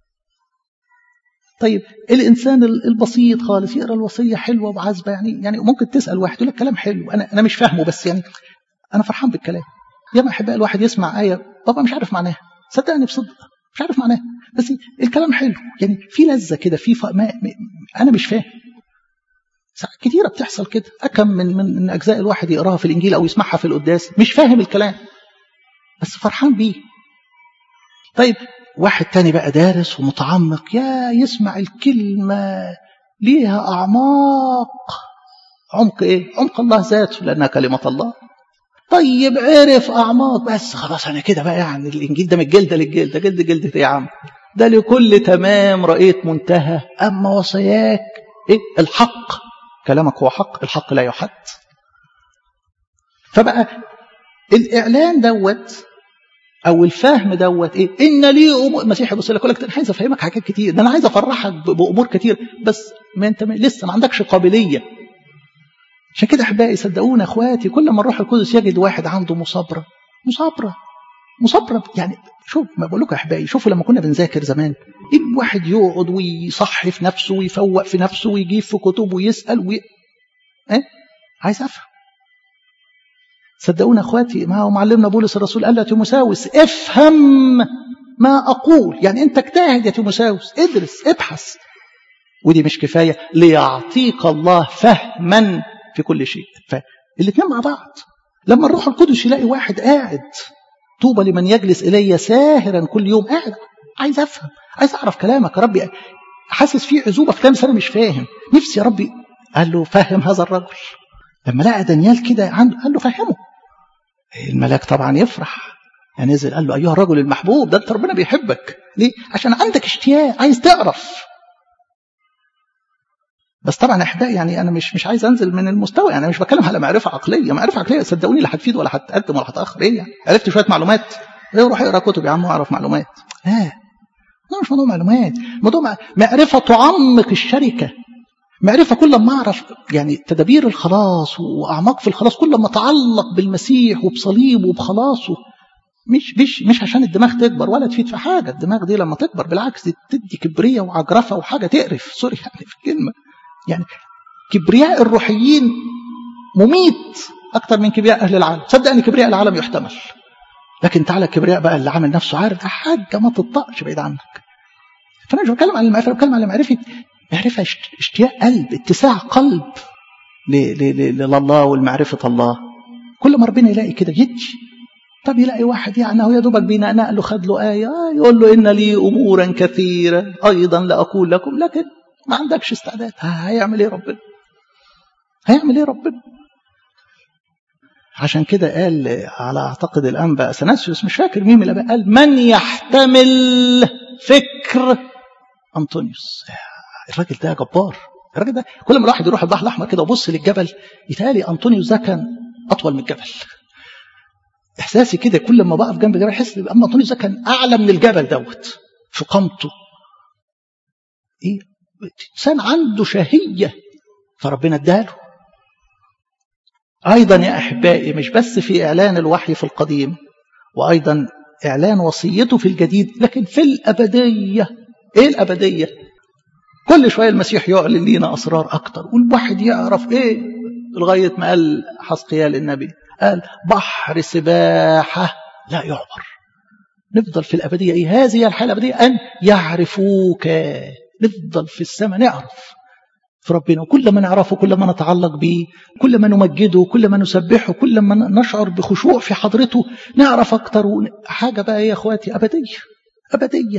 طيب الانسان البسيط خالص يقرا الوصيه حلوه وعذبه يعني يعني ممكن تسال واحد يقول لك كلام حلو انا انا مش فاهمه بس يعني انا فرحان بالكلام يا ما احبائي الواحد يسمع ايه بابا مش عارف معناها صدقني بصدق مش عارف معناها بس الكلام حلو يعني في لذه كده في ف... ما... انا مش فاهم ساعات كتيرة بتحصل كده أكم من, من من أجزاء الواحد يقراها في الإنجيل أو يسمعها في القداس مش فاهم الكلام بس فرحان بيه طيب واحد تاني بقى دارس ومتعمق يا يسمع الكلمة ليها أعماق عمق إيه؟ عمق الله ذاته لأنها كلمة الله طيب عرف أعماق بس خلاص أنا كده بقى يعني الإنجيل ده من الجلدة للجلدة جلد جلدة يا عم ده لكل تمام رأيت منتهى أما وصاياك إيه الحق كلامك هو حق الحق لا يحد فبقى الإعلان دوت أو الفهم دوت إيه إن لي أمور المسيح يبص لك يقول لك أنا عايز أفهمك حاجات كتير ده أنا عايز أفرحك بأمور كتير بس ما أنت لسه ما عندكش قابلية عشان كده أحبائي صدقونا إخواتي كل ما الروح القدس يجد واحد عنده مصابرة مصابرة مصابرة يعني شوف ما بقول لكم يا أحبائي شوفوا لما كنا بنذاكر زمان الواحد يقعد ويصحي في نفسه ويفوق في نفسه ويجيب في كتب ويسأل وي... إيه؟ عايز أفهم صدقونا اخواتي ما هو معلمنا بولس الرسول قال له تيموساوس افهم ما اقول يعني انت اجتهد يا تيموساوس ادرس ابحث ودي مش كفايه ليعطيك الله فهما في كل شيء فالاثنين مع بعض لما الروح القدس يلاقي واحد قاعد طوبى لمن يجلس الي ساهرا كل يوم قاعد عايز افهم عايز اعرف كلامك يا ربي حاسس في عزوبه في كلام انا مش فاهم نفسي يا ربي قال له فهم هذا الرجل لما لقى دانيال كده عنده قال له فهمه الملاك طبعا يفرح يعني نزل قال له ايها الرجل المحبوب ده انت ربنا بيحبك ليه عشان عندك اشتياق عايز تعرف بس طبعا احبائي يعني انا مش مش عايز انزل من المستوى يعني مش بتكلم على معرفه عقليه معرفه عقليه صدقوني لا هتفيد ولا هتقدم ولا هتاخر ايه يعني عرفت شويه معلومات ايه روح اقرا كتب يا عم واعرف معلومات لا ده مش موضوع معلومات موضوع معرفه تعمق الشركه معرفة كل ما أعرف يعني تدابير الخلاص وأعماق في الخلاص كل ما أتعلق بالمسيح وبصليبه وبخلاصه مش مش مش عشان الدماغ تكبر ولا تفيد في حاجه الدماغ دي لما تكبر بالعكس دي تدي كبريه وعجرفه وحاجه تقرف سوري يعني في الكلمه يعني كبرياء الروحيين مميت اكتر من كبرياء اهل العالم صدق ان كبرياء العالم يحتمل لكن تعالى الكبرياء بقى اللي عامل نفسه عارف حاجه ما تطقش بعيد عنك فانا مش بتكلم عن المعرفه بتكلم عن معرفه معرفه اشتياق قلب اتساع قلب لله والمعرفه الله كل ما ربنا يلاقي كده يدي طب يلاقي واحد يعني هو يا دوبك بينقنق له خد له آية يقول له إن لي أمورا كثيرة أيضا لأقول لكم لكن ما عندكش استعداد هيعمل إيه ربنا هيعمل إيه ربنا عشان كده قال على أعتقد الأنبا أثناسيوس مش فاكر مين من الأنبا قال من يحتمل فكر أنطونيوس الراجل ده جبار الراجل ده كل ما الواحد يروح البحر الأحمر كده وبص للجبل يتهيألي أنطونيوس ده كان أطول من الجبل احساسي كده كل ما بقف جنب جبل احس اما انطونيوس ده كان اعلى من الجبل دوت في قامته ايه انسان عنده شهيه فربنا اداله ايضا يا احبائي مش بس في اعلان الوحي في القديم وايضا اعلان وصيته في الجديد لكن في الابديه ايه الابديه كل شويه المسيح يعلن لينا اسرار اكتر والواحد يعرف ايه لغايه ما قال حسقيال النبي قال بحر سباحة لا يعبر نفضل في الأبدية إيه هذه هي الحياة الأبدية أن يعرفوك نفضل في السماء نعرف في ربنا وكل ما نعرفه كل ما نتعلق به كل ما نمجده كل ما نسبحه كل ما نشعر بخشوع في حضرته نعرف أكتر حاجة بقى يا أخواتي أبدية أبدية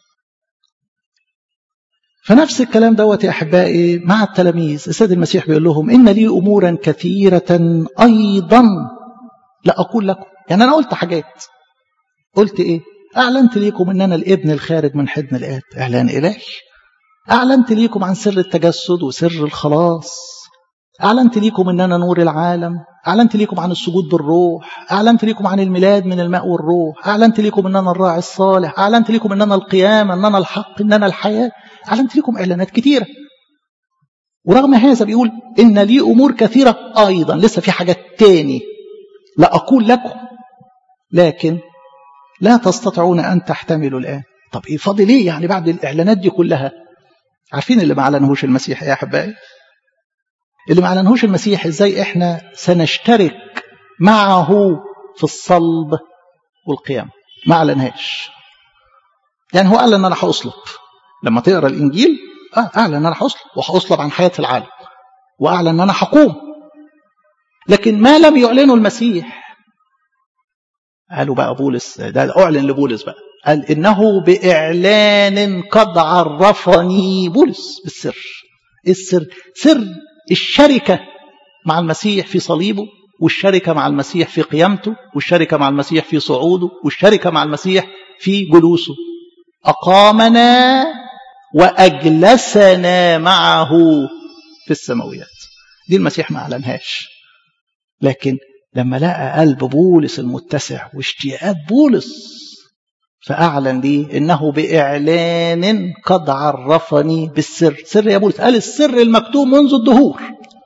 فنفس الكلام دوت يا أحبائي مع التلاميذ السيد المسيح بيقول لهم إن لي أمورا كثيرة أيضا لا أقول لكم يعني أنا قلت حاجات قلت إيه أعلنت ليكم أن أنا الابن الخارج من حضن الآب إعلان إلهي أعلنت ليكم عن سر التجسد وسر الخلاص أعلنت ليكم أن أنا نور العالم أعلنت ليكم عن السجود بالروح أعلنت ليكم عن الميلاد من الماء والروح أعلنت ليكم أن أنا الراعي الصالح أعلنت ليكم أن أنا القيامة أن أنا الحق أن أنا الحياة أعلنت لكم إعلانات كثيرة ورغم هذا بيقول إن لي أمور كثيرة أيضا لسه في حاجات تاني لا أقول لكم لكن لا تستطيعون أن تحتملوا الآن طب إيه فاضل إيه يعني بعد الإعلانات دي كلها عارفين اللي ما أعلنهوش المسيح يا أحبائي اللي ما أعلنهوش المسيح إزاي إحنا سنشترك معه في الصلب والقيام ما أعلنهاش يعني هو قال ان انا هأصلب لما تقرا الانجيل اه اعلن ان انا هأصلب وهأصلب عن حياه العالم واعلن ان انا هقوم لكن ما لم يعلنه المسيح قالوا بقى بولس ده اعلن لبولس بقى قال انه باعلان قد عرفني بولس بالسر ايه السر سر الشركه مع المسيح في صليبه والشركه مع المسيح في قيامته والشركه مع المسيح في صعوده والشركه مع المسيح في جلوسه أقامنا وأجلسنا معه في السماويات دي المسيح ما أعلنهاش لكن لما لقى قلب بولس المتسع واشتياقات بولس فأعلن لي إنه بإعلان قد عرفني بالسر سر يا بولس قال السر المكتوب منذ الدهور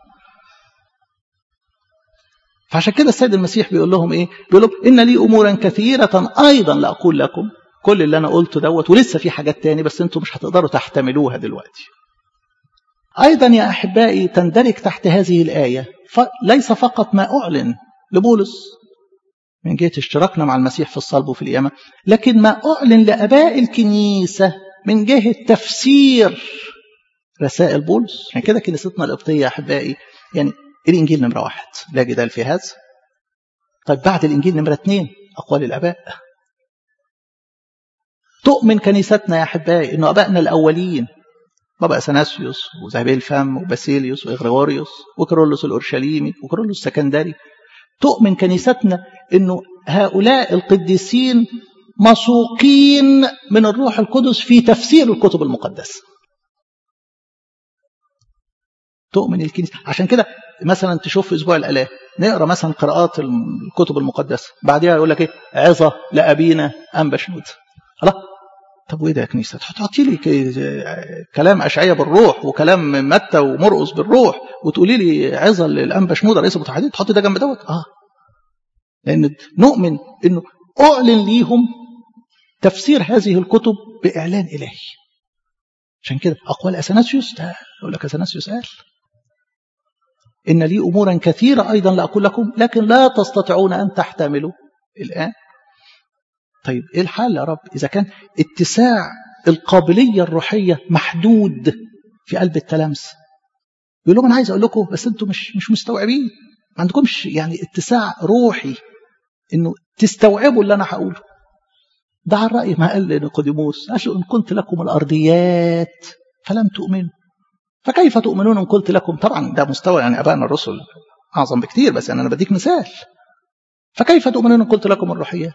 فعشان كده السيد المسيح بيقول لهم إيه بيقول لهم إن لي أمورا كثيرة أيضا لأقول لكم كل اللي أنا قلته دوت ولسه في حاجات تاني بس أنتم مش هتقدروا تحتملوها دلوقتي أيضا يا أحبائي تندرج تحت هذه الآية ليس فقط ما أعلن لبولس من جهة اشتراكنا مع المسيح في الصلب وفي القيامة لكن ما أعلن لأباء الكنيسة من جهة تفسير رسائل بولس يعني كده كنيستنا القبطية يا أحبائي يعني الإنجيل نمرة واحد لا جدال في هذا طيب بعد الإنجيل نمرة اثنين أقوال الآباء تؤمن كنيستنا يا أحبائي أنه أبائنا الأولين بابا أثناسيوس وزهبيل الفم وباسيليوس وإغريغوريوس وكرولوس الأورشليمي وكرولوس السكندري تؤمن كنيستنا أنه هؤلاء القديسين مسوقين من الروح القدس في تفسير الكتب المقدسة تؤمن الكنيسة عشان كده مثلا تشوف في أسبوع الآلاف نقرا مثلا قراءات الكتب المقدسة بعدها يقول لك إيه عظة لأبينا أنبا شنود الله طب وايه ده يا كنيسه تحطي لي كلام اشعياء بالروح وكلام متى ومرقص بالروح وتقولي لي عظه للانبا شنوده رئيس المتحدين تحطي ده جنب دوت اه لان نؤمن انه أعلن ليهم تفسير هذه الكتب بإعلان إلهي عشان كده أقوال أثناسيوس ده يقول لك أثناسيوس قال إن لي أمورا كثيرة أيضا لا أقول لكم لكن لا تستطيعون أن تحتملوا الآن طيب إيه الحل يا رب إذا كان اتساع القابلية الروحية محدود في قلب التلامس يقول لهم أنا عايز أقول لكم بس أنتم مش مش مستوعبين ما عندكمش يعني اتساع روحي إنه تستوعبوا اللي أنا هقوله ده على الرأي ما قال لنيقوديموس قال إن قلت لكم الأرضيات فلم تؤمنوا فكيف تؤمنون إن قلت لكم طبعا ده مستوى يعني أبائنا الرسل أعظم بكتير بس يعني أنا بديك مثال فكيف تؤمنون إن قلت لكم الروحيات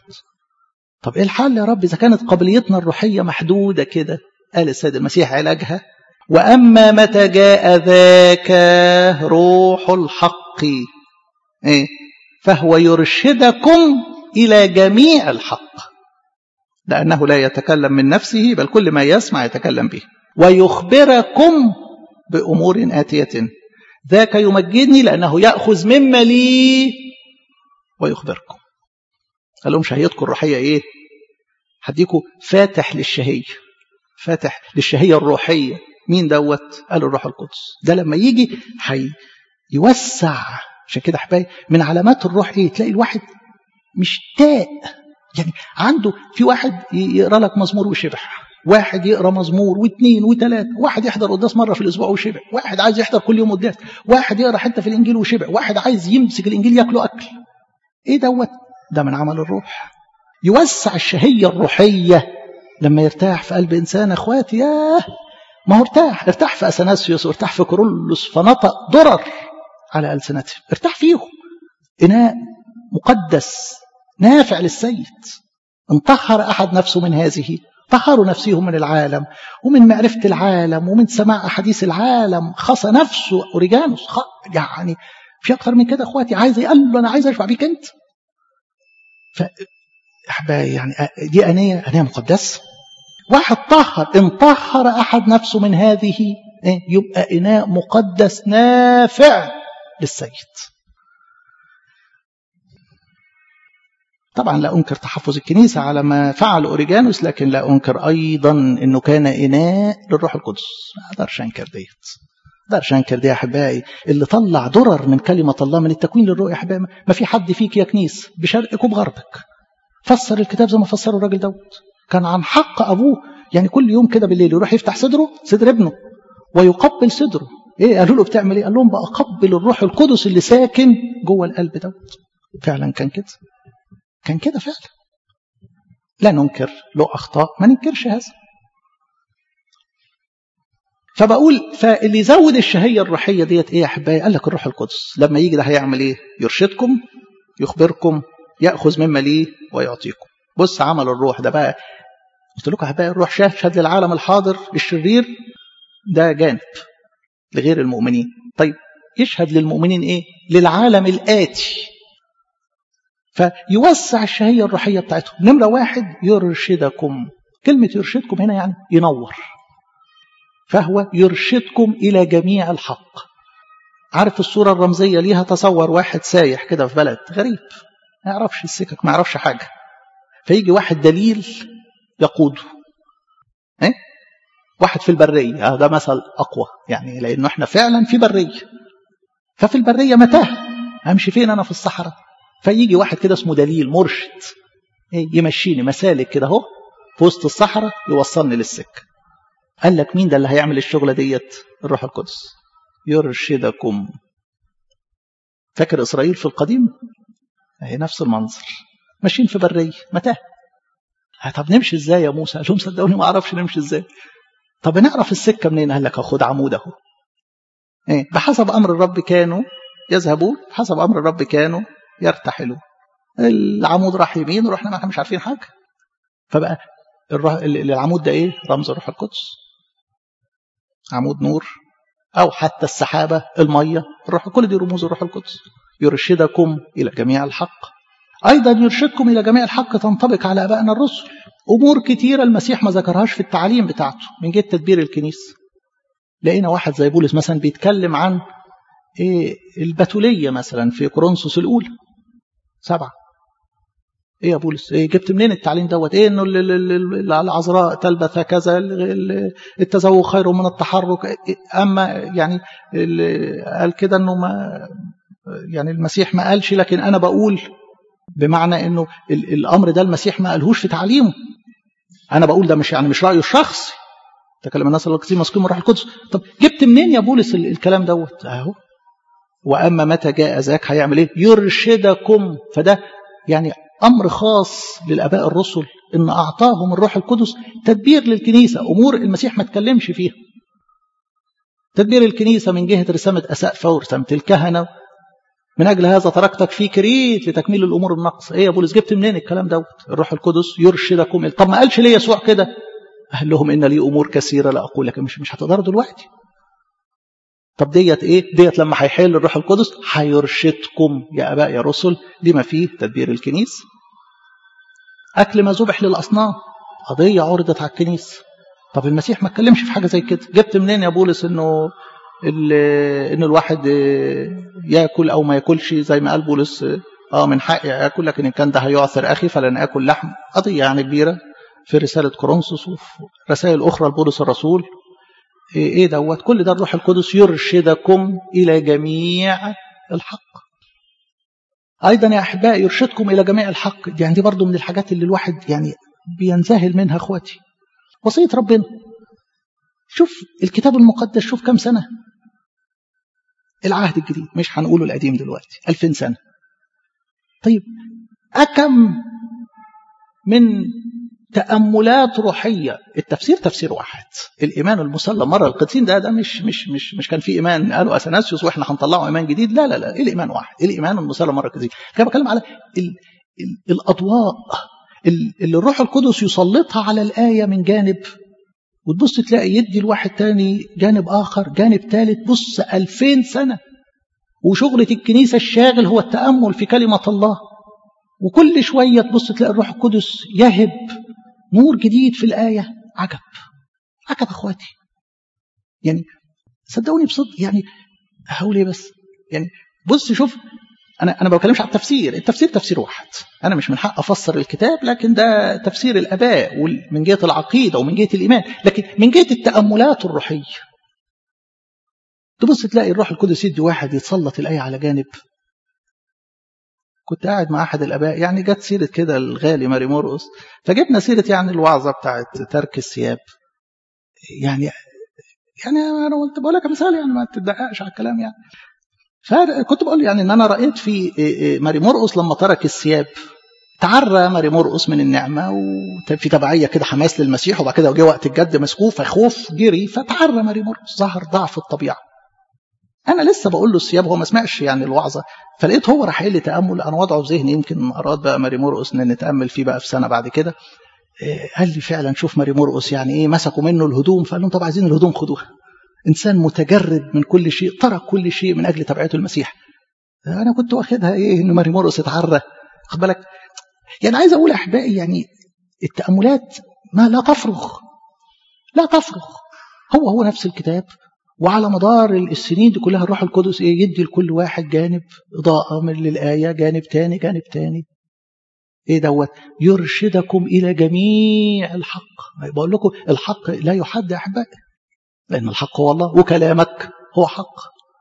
طب إيه الحل يا رب إذا كانت قابليتنا الروحية محدودة كده قال السيد المسيح علاجها وأما متى جاء ذاك روح الحق إيه؟ فهو يرشدكم إلى جميع الحق لأنه لا يتكلم من نفسه بل كل ما يسمع يتكلم به ويخبركم بأمور آتية ذاك يمجدني لأنه يأخذ مما لي ويخبركم قال لهم شهيتكم الروحية إيه هديكم فاتح للشهية فاتح للشهية الروحية مين دوت قال الروح القدس ده لما يجي حي يوسع عشان كده احبائي من علامات الروح ايه تلاقي الواحد مشتاق يعني عنده في واحد يقرا لك مزمور وشبع واحد يقرا مزمور واثنين وثلاثه واحد يحضر قداس مره في الاسبوع وشبع واحد عايز يحضر كل يوم قداس واحد يقرا حته في الانجيل وشبع واحد عايز يمسك الانجيل ياكله اكل ايه دوت ده من عمل الروح يوسع الشهيه الروحيه لما يرتاح في قلب انسان اخواتي ياه ما هو ارتاح ارتاح في اثناسيوس وارتاح في كورولوس فنطق ضرر على السنتهم ارتاح فيهم اناء مقدس نافع للسيد ان طهر احد نفسه من هذه طهروا نفسهم من العالم ومن معرفة العالم ومن سماع أحاديث العالم خص نفسه أوريجانوس خ... يعني في أكثر من كده أخواتي عايز قال له أنا عايز أشبع بيك أنت ف أحبائي يعني دي أنية أنية مقدسة واحد طهر إن طهر أحد نفسه من هذه يبقى إناء مقدس نافع للسيد طبعا لا أنكر تحفظ الكنيسة على ما فعل أوريجانوس لكن لا أنكر أيضا أنه كان إناء للروح القدس ما أقدرش أنكر ديت ما أقدرش أنكر دي يا أحبائي اللي طلع درر من كلمة الله من التكوين للرؤية يا أحبائي ما في حد فيك يا كنيس بشرقك وبغربك فسر الكتاب زي ما فسره الراجل دوت كان عن حق أبوه يعني كل يوم كده بالليل يروح يفتح صدره صدر ابنه ويقبل صدره ايه قالوا له بتعمل ايه قال لهم بقبل الروح القدس اللي ساكن جوه القلب دوت فعلا كان كده كان كده فعلا لا ننكر له اخطاء ما ننكرش هذا فبقول فاللي يزود الشهيه الروحيه ديت ايه يا احبائي قال لك الروح القدس لما يجي ده هيعمل ايه يرشدكم يخبركم ياخذ مما ليه ويعطيكم بص عمل الروح ده بقى قلت لكم احبائي الروح شهد للعالم الحاضر للشرير ده جانب لغير المؤمنين طيب يشهد للمؤمنين ايه للعالم الآتي فيوسع الشهية الروحية بتاعتهم نمرة واحد يرشدكم كلمة يرشدكم هنا يعني ينور فهو يرشدكم إلى جميع الحق عارف الصورة الرمزية ليها تصور واحد سايح كده في بلد غريب ما يعرفش السكك ما يعرفش حاجة فيجي واحد دليل يقوده ايه واحد في البرية ده مثل أقوى يعني لأنه احنا فعلا في برية ففي البرية متاه أمشي فين أنا في الصحراء فيجي واحد كده اسمه دليل مرشد يمشيني مسالك كده اهو في وسط الصحراء يوصلني للسكة قال لك مين ده اللي هيعمل الشغلة ديت الروح القدس يرشدكم فاكر إسرائيل في القديم هي نفس المنظر ماشيين في برية متاه طب نمشي ازاي يا موسى قال لهم صدقوني ما اعرفش نمشي ازاي طب نعرف السكه منين قال لك خد عمود اهو ايه بحسب امر الرب كانوا يذهبون بحسب امر الرب كانوا يرتحلون العمود راح يمين ورحنا ما احنا مش عارفين حاجه فبقى العمود ده ايه رمز الروح القدس عمود نور او حتى السحابه الميه الروح كل دي رموز الروح القدس يرشدكم الى جميع الحق ايضا يرشدكم الى جميع الحق تنطبق على ابائنا الرسل امور كتيره المسيح ما ذكرهاش في التعليم بتاعته من جهه تدبير الكنيسه لقينا واحد زي بولس مثلا بيتكلم عن إيه البتوليه مثلا في كورنثوس الاولى سبعه ايه يا بولس ايه جبت منين التعليم دوت ايه انه العذراء تلبث كذا التزوج خير من التحرك اما يعني قال كده انه ما يعني المسيح ما قالش لكن انا بقول بمعنى انه الامر ده المسيح ما قالهوش في تعليمه انا بقول ده مش يعني مش رايه الشخصي تكلم الناس الله كثير مسكين من الروح القدس طب جبت منين يا بولس الكلام دوت اهو واما متى جاء ذاك هيعمل ايه يرشدكم فده يعني امر خاص للاباء الرسل ان اعطاهم الروح القدس تدبير للكنيسه امور المسيح ما اتكلمش فيها تدبير الكنيسه من جهه رسامه اسقفه ورسامه الكهنه من اجل هذا تركتك في كريت لتكميل الامور النقص ايه يا بولس جبت منين الكلام دوت الروح القدس يرشدكم طب ما قالش ليه يسوع كده قال لهم ان لي امور كثيره لا اقول لك مش مش هتقدروا دلوقتي طب ديت ايه ديت لما هيحل الروح القدس هيرشدكم يا اباء يا رسل لما فيه تدبير الكنيسه اكل ما ذبح للاصنام قضيه عرضت على الكنيسه طب المسيح ما اتكلمش في حاجه زي كده جبت منين يا بولس انه ان الواحد ياكل او ما ياكلش زي ما قال بولس اه من حقي اكل لكن ان كان ده هيعثر اخي فلن اكل لحم قضيه يعني كبيره في رساله كورنثوس وفي رسائل اخرى لبولس الرسول ايه دوت كل ده الروح القدس يرشدكم الى جميع الحق ايضا يا احبائي يرشدكم الى جميع الحق يعني دي برضو من الحاجات اللي الواحد يعني بينذهل منها اخواتي وصيه ربنا شوف الكتاب المقدس شوف كم سنه العهد الجديد مش هنقوله القديم دلوقتي 2000 سنه طيب أكم من تأملات روحية التفسير تفسير واحد الإيمان المسلم مرة القدسين ده ده مش مش مش مش كان في إيمان قالوا أثناسيوس وإحنا هنطلعه إيمان جديد لا لا لا الإيمان واحد الإيمان المسلم مرة القدسين كان بتكلم على ال ال الأضواء اللي الروح القدس يسلطها على الآية من جانب وتبص تلاقي يدي الواحد تاني جانب آخر جانب ثالث بص ألفين سنة وشغلة الكنيسة الشاغل هو التأمل في كلمة الله وكل شوية تبص تلاقي الروح القدس يهب نور جديد في الآية عجب عجب أخواتي يعني صدقوني بصدق يعني هقول ايه بس يعني بص شوف انا انا ما بتكلمش على التفسير التفسير تفسير واحد انا مش من حق افسر الكتاب لكن ده تفسير الاباء من جهه العقيده ومن جهه الايمان لكن من جهه التاملات الروحيه تبص تلاقي الروح القدس يدي واحد يتسلط الايه على جانب كنت قاعد مع احد الاباء يعني جت سيره كده الغالي ماري مرقس فجبنا سيره يعني الوعظه بتاعت ترك الثياب يعني يعني انا قلت بقول لك مثال يعني ما تدققش على الكلام يعني فكنت بقول يعني ان انا رايت في ماري مرقس لما ترك الثياب تعرى ماري مرقس من النعمه وفي تبعيه كده حماس للمسيح وبعد كده جه وقت الجد مسكوه فخوف جري فتعرى ماري مرقس ظهر ضعف الطبيعه انا لسه بقول له الثياب هو ما سمعش يعني الوعظه فلقيت هو راح قايل لي تامل انا وضعه في ذهني يمكن اراد بقى ماري مرقس ان نتامل فيه بقى في سنه بعد كده قال لي فعلا شوف ماري مرقس يعني ايه مسكوا منه الهدوم فقال لهم طب عايزين الهدوم خدوها انسان متجرد من كل شيء ترك كل شيء من اجل تبعيته المسيح انا كنت واخدها ايه ان ماري مرقس اتعرى خد بالك يعني عايز اقول احبائي يعني التاملات ما لا تفرغ لا تفرغ هو هو نفس الكتاب وعلى مدار السنين دي كلها الروح القدس ايه يدي لكل واحد جانب اضاءه من للايه جانب تاني جانب تاني ايه دوت يرشدكم الى جميع الحق بقول لكم الحق لا يحد يا احبائي لان الحق هو الله وكلامك هو حق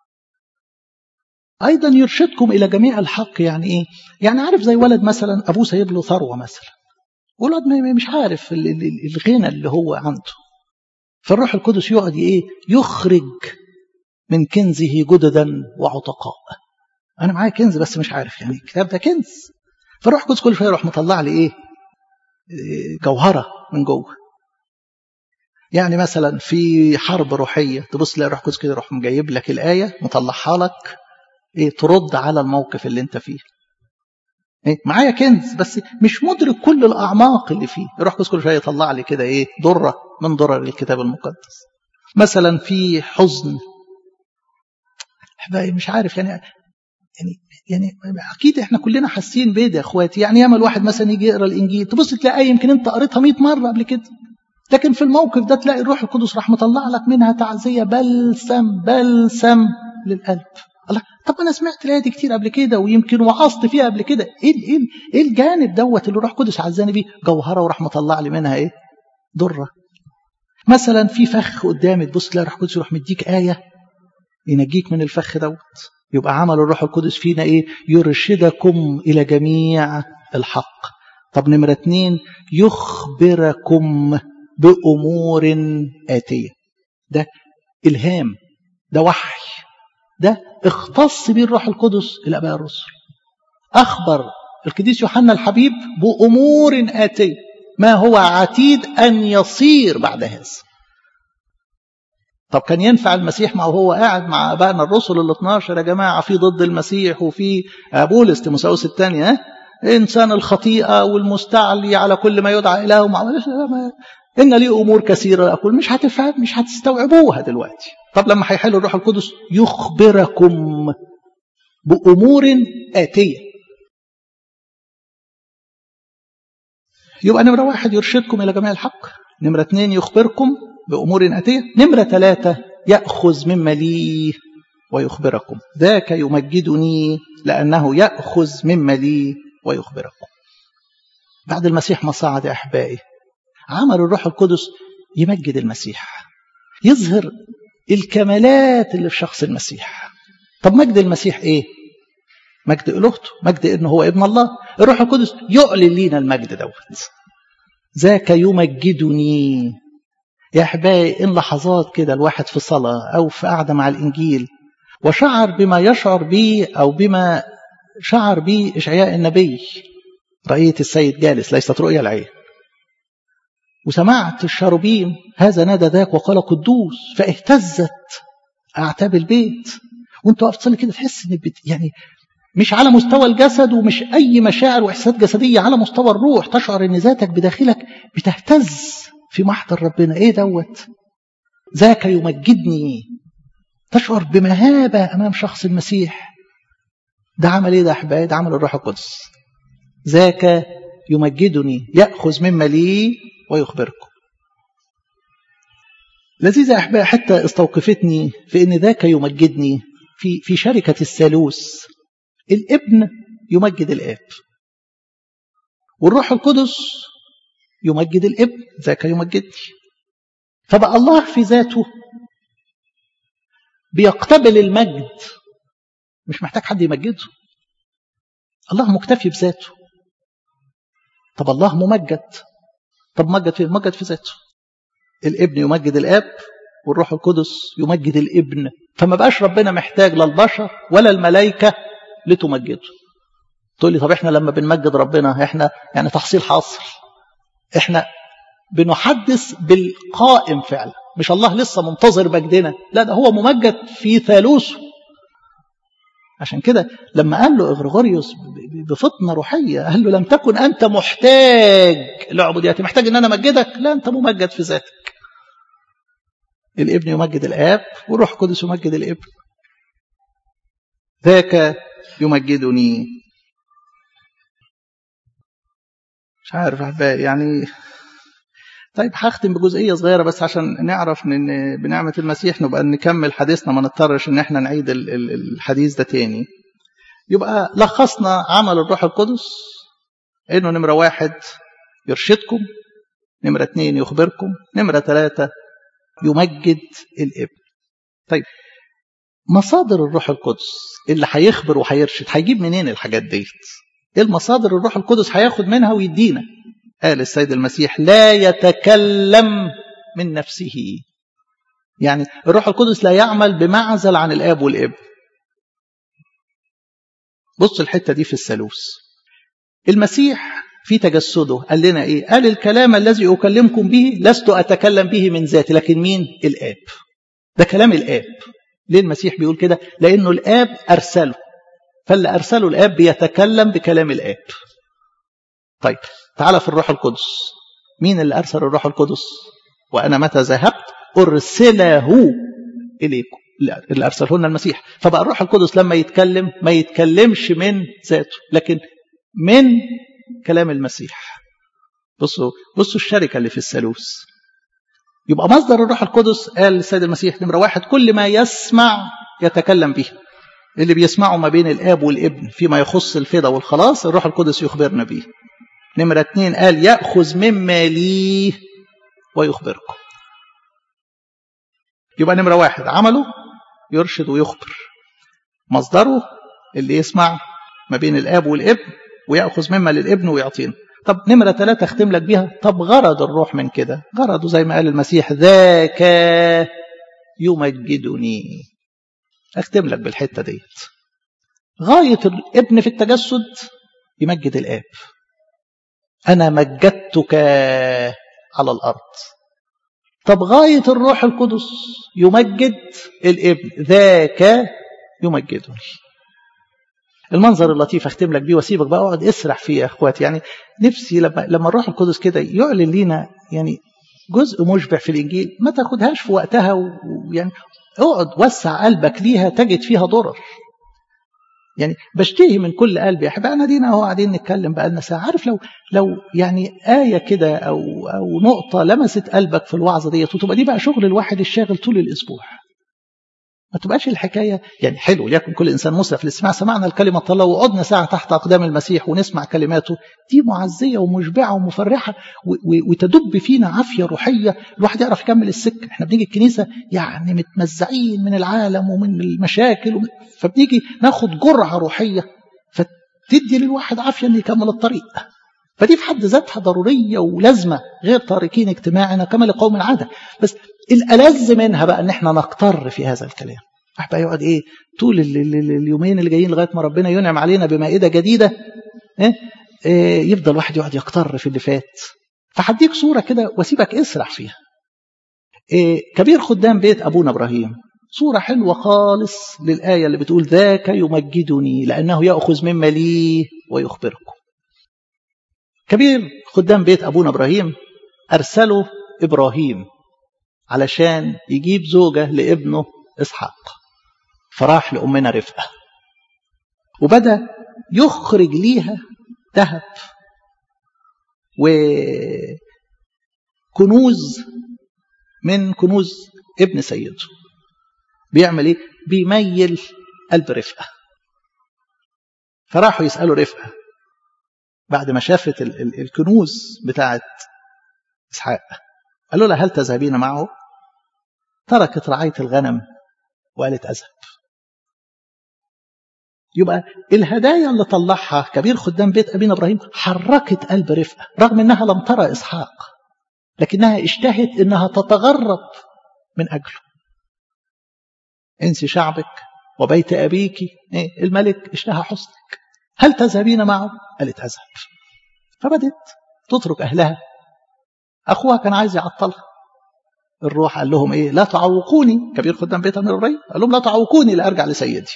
ايضا يرشدكم الى جميع الحق يعني ايه يعني عارف زي ولد مثلا ابوه سايب له ثروه مثلا ولد مش عارف الغنى اللي هو عنده فالروح القدس يقعد ايه يخرج من كنزه جددا وعتقاء انا معايا كنز بس مش عارف يعني الكتاب ده كنز فالروح القدس كل شويه يروح مطلع لي ايه جوهره من جوه يعني مثلا في حرب روحيه تبص تلاقي الروح القدس كده يروح مجيب لك الايه مطلعها لك ايه ترد على الموقف اللي انت فيه إيه؟ معايا كنز بس مش مدرك كل الاعماق اللي فيه الروح القدس كل شويه يطلع لي كده ايه ضره من ضرر الكتاب المقدس مثلا في حزن احبائي مش عارف يعني يعني يعني اكيد احنا كلنا حاسين بيه يا اخواتي يعني ياما الواحد مثلا يجي يقرا الانجيل تبص تلاقي يمكن انت قريتها 100 مره قبل كده لكن في الموقف ده تلاقي الروح القدس راح مطلع لك منها تعزيه بلسم بلسم للقلب الله طب انا سمعت الايه دي كتير قبل كده ويمكن وعظت فيها قبل كده ايه ايه ايه الجانب دوت اللي روح قدس عزاني بيه جوهره وراح مطلع لي منها ايه ضره مثلا في فخ قدامي تبص تلاقي روح قدس يروح مديك ايه ينجيك من الفخ دوت يبقى عمل الروح القدس فينا ايه يرشدكم الى جميع الحق طب نمرة اتنين يخبركم بأمور آتية ده إلهام ده وحي ده اختص به الروح القدس الآباء الرسل أخبر القديس يوحنا الحبيب بأمور آتية ما هو عتيد أن يصير بعد هذا طب كان ينفع المسيح ما هو قاعد مع ابائنا الرسل ال 12 يا جماعه في ضد المسيح وفي بولس تيموثاوس الثانيه انسان الخطيئه والمستعلي على كل ما يدعى اله وما ان لي امور كثيره اقول مش هتفهم مش هتستوعبوها دلوقتي طب لما هيحل الروح القدس يخبركم بامور اتيه يبقى نمره واحد يرشدكم الى جميع الحق نمره اثنين يخبركم بأمور أتية نمرة ثلاثة يأخذ مما لي ويخبركم ذاك يمجدني لأنه يأخذ مما لي ويخبركم بعد المسيح ما صعد يا أحبائي عمل الروح القدس يمجد المسيح يظهر الكمالات اللي في شخص المسيح طب مجد المسيح ايه مجد الوهته مجد انه هو ابن الله الروح القدس يعلن لينا المجد دوت ذاك يمجدني يا أحبائي إن لحظات كده الواحد في صلاة أو في قعدة مع الإنجيل وشعر بما يشعر به أو بما شعر به إشعياء النبي رأيت السيد جالس ليست رؤيا العين وسمعت الشاروبيم هذا نادى ذاك وقال قدوس فاهتزت أعتاب البيت وانت واقف تصلي كده تحس ان بت يعني مش على مستوى الجسد ومش اي مشاعر واحساسات جسديه على مستوى الروح تشعر ان ذاتك بداخلك بتهتز في محضر ربنا ايه دوت ذاك يمجدني تشعر بمهابة أمام شخص المسيح ده عمل ايه ده احبائي ده عمل الروح القدس ذاك يمجدني يأخذ مما لي ويخبركم لذيذة أحبائي حتى استوقفتني في أن ذاك يمجدني في في شركة الثالوث الابن يمجد الآب والروح القدس يمجد الابن ذاك يمجدني فبقى الله في ذاته بيقتبل المجد مش محتاج حد يمجده الله مكتفي بذاته طب الله ممجد طب مجد في مجد في ذاته الابن يمجد الاب والروح القدس يمجد الابن فما بقاش ربنا محتاج لا البشر ولا الملائكه لتمجده تقول لي طب احنا لما بنمجد ربنا احنا يعني تحصيل حاصل احنا بنحدث بالقائم فعلا مش الله لسه منتظر مجدنا لا ده هو ممجد في ثالوثه عشان كده لما قال له اغريغوريوس بفطنه روحيه قال له لم تكن انت محتاج لعبوديتي محتاج ان انا امجدك لا انت ممجد في ذاتك الابن يمجد الاب والروح القدس يمجد الابن ذاك يمجدني مش عارف احبائي يعني طيب هختم بجزئيه صغيره بس عشان نعرف ان بنعمه المسيح نبقى نكمل حديثنا ما نضطرش ان احنا نعيد الحديث ده تاني يبقى لخصنا عمل الروح القدس انه نمره واحد يرشدكم نمره اثنين يخبركم نمره ثلاثه يمجد الابن طيب مصادر الروح القدس اللي هيخبر وهيرشد هيجيب منين الحاجات ديت ايه المصادر الروح القدس هياخد منها ويدينا قال السيد المسيح لا يتكلم من نفسه يعني الروح القدس لا يعمل بمعزل عن الاب والابن بص الحته دي في الثالوث المسيح في تجسده قال لنا ايه قال الكلام الذي اكلمكم به لست اتكلم به من ذاتي لكن مين الاب ده كلام الاب ليه المسيح بيقول كده لانه الاب ارسله فاللي ارسله الاب بيتكلم بكلام الاب طيب تعالى في الروح القدس مين اللي ارسل الروح القدس وانا متى ذهبت ارسله اليكم اللي ارسله لنا المسيح فبقى الروح القدس لما يتكلم ما يتكلمش من ذاته لكن من كلام المسيح بصوا بصوا الشركه اللي في الثالوث يبقى مصدر الروح القدس قال السيد المسيح نمره واحد كل ما يسمع يتكلم به اللي بيسمعوا ما بين الاب والابن فيما يخص الفدا والخلاص الروح القدس يخبرنا بيه نمرة اتنين قال يأخذ مما ليه ويخبركم يبقى نمرة واحد عمله يرشد ويخبر مصدره اللي يسمع ما بين الاب والابن ويأخذ مما للابن ويعطينا طب نمرة ثلاثة اختم لك بيها طب غرض الروح من كده غرضه زي ما قال المسيح ذاك يمجدني اختم لك بالحتة ديت غاية الابن في التجسد يمجد الاب انا مجدتك على الارض طب غاية الروح القدس يمجد الابن ذاك يمجدني المنظر اللطيف اختم لك بيه واسيبك بقى اقعد اسرح فيه يا اخواتي يعني نفسي لما لما الروح القدس كده يعلن لينا يعني جزء مشبع في الانجيل ما تاخدهاش في وقتها ويعني اقعد وسع قلبك ليها تجد فيها ضرر يعني بشتهي من كل قلبي يا احبائي انا دينا اهو قاعدين نتكلم بقى لنا ساعه عارف لو لو يعني ايه كده او او نقطه لمست قلبك في الوعظه ديت وتبقى دي بقى شغل الواحد الشاغل طول الاسبوع ما تبقاش الحكايه يعني حلو ليكن كل انسان مسرف للاستماع سمعنا الكلمه الله وقعدنا ساعه تحت اقدام المسيح ونسمع كلماته دي معزيه ومشبعه ومفرحه وتدب فينا عافيه روحيه الواحد يعرف يكمل السكه احنا بنيجي الكنيسه يعني متمزعين من العالم ومن المشاكل ومن فبنيجي ناخد جرعه روحيه فتدي للواحد عافيه انه يكمل الطريق فدي في حد ذاتها ضروريه ولازمه غير تاركين اجتماعنا كما لقوم العاده بس الألذ منها بقى ان احنا نقتر في هذا الكلام بقى يقعد ايه طول ال ال ال اليومين اللي جايين لغايه ما ربنا ينعم علينا بمائده جديده إيه؟ إيه يفضل واحد يقعد يقتر في اللي فات فهديك صوره كده واسيبك اسرح فيها إيه كبير خدام بيت ابونا ابراهيم صورة حلوة خالص للآية اللي بتقول ذاك يمجدني لأنه يأخذ مما لي ويخبركم كبير خدام بيت أبونا إبراهيم أرسله إبراهيم علشان يجيب زوجة لابنه إسحاق فراح لأمنا رفقة وبدأ يخرج ليها ذهب وكنوز من كنوز ابن سيده بيعمل ايه بيميل قلب رفقة فراحوا يسألوا رفقة بعد ما شافت ال ال الكنوز بتاعت إسحاق قالوا لها هل تذهبين معه تركت رعاية الغنم وقالت أذهب يبقى الهدايا اللي طلعها كبير خدام بيت أبينا إبراهيم حركت قلب رفقة رغم أنها لم ترى إسحاق لكنها اشتهت أنها تتغرب من أجله انسي شعبك وبيت أبيك إيه الملك اشتهى حسنك هل تذهبين معه قالت أذهب فبدت تترك أهلها أخوها كان عايز يعطلها الروح قال لهم إيه لا تعوقوني كبير خدام بيت أمير الري قال لهم لا تعوقوني لأرجع لسيدي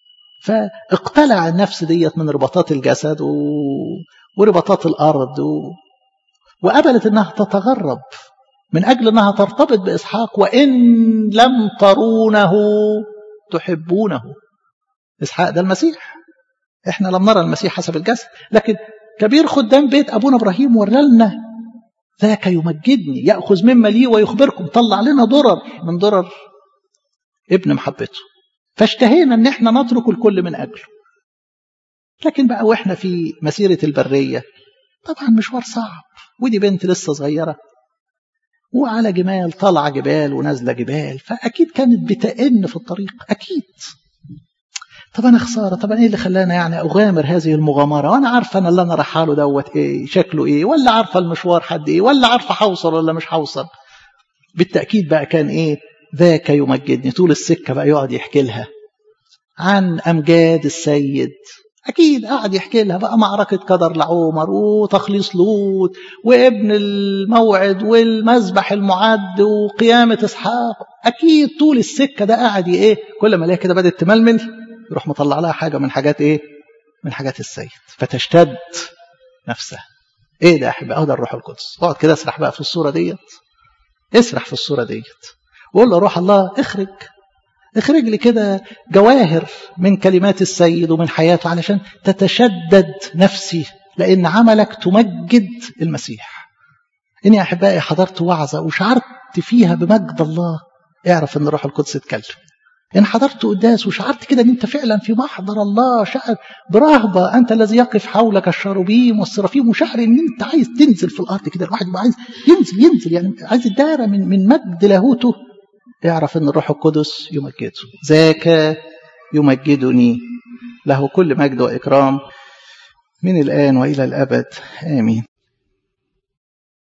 فاقتلع النفس ديت من رباطات الجسد و... ورباطات الأرض و... وقبلت أنها تتغرب من أجل أنها ترتبط بإسحاق وإن لم ترونه تحبونه إسحاق ده المسيح إحنا لم نرى المسيح حسب الجسد لكن كبير خدام بيت أبونا إبراهيم ورلنا ذاك يمجدني يأخذ مما لي ويخبركم طلع لنا ضرر من ضرر ابن محبته فاشتهينا ان احنا نترك الكل من اجله لكن بقى واحنا في مسيرة البرية طبعا مشوار صعب ودي بنت لسه صغيرة وعلى جمال طالعة جبال ونازلة جبال فأكيد كانت بتأن في الطريق أكيد طب أنا خسارة طب أنا إيه اللي خلاني يعني أغامر هذه المغامرة وأنا عارفة أنا اللي أنا رايحة له دوت إيه شكله إيه ولا عارفة المشوار حد إيه ولا عارفة هوصل ولا مش هوصل بالتأكيد بقى كان إيه ذاك يمجدني طول السكة بقى يقعد يحكي لها عن أمجاد السيد أكيد قعد يحكي لها بقى معركة قدر لعمر وتخليص لوط وابن الموعد والمذبح المعد وقيامة إسحاق أكيد طول السكة ده قاعد إيه كل ما الاقيها كده بدأت تململ يروح مطلع لها حاجة من حاجات إيه من حاجات السيد فتشتد نفسها إيه ده يا أحبائي ده الروح القدس اقعد كده اسرح بقى في الصورة ديت اسرح في الصورة ديت وقول له روح الله اخرج اخرج لي كده جواهر من كلمات السيد ومن حياته علشان تتشدد نفسي لأن عملك تمجد المسيح إني أحبائي حضرت وعظة وشعرت فيها بمجد الله اعرف أن الروح القدس اتكلم إن حضرت قداس وشعرت كده إن أنت فعلا في محضر الله شعر برهبة أنت الذي يقف حولك الشاروبيم والسرافيم وشعر إن أنت عايز تنزل في الأرض كده الواحد عايز ينزل ينزل يعني عايز الدائرة من من مجد لاهوته اعرف إن الروح القدس يمجده ذاك يمجدني له كل مجد وإكرام من الآن وإلى الأبد آمين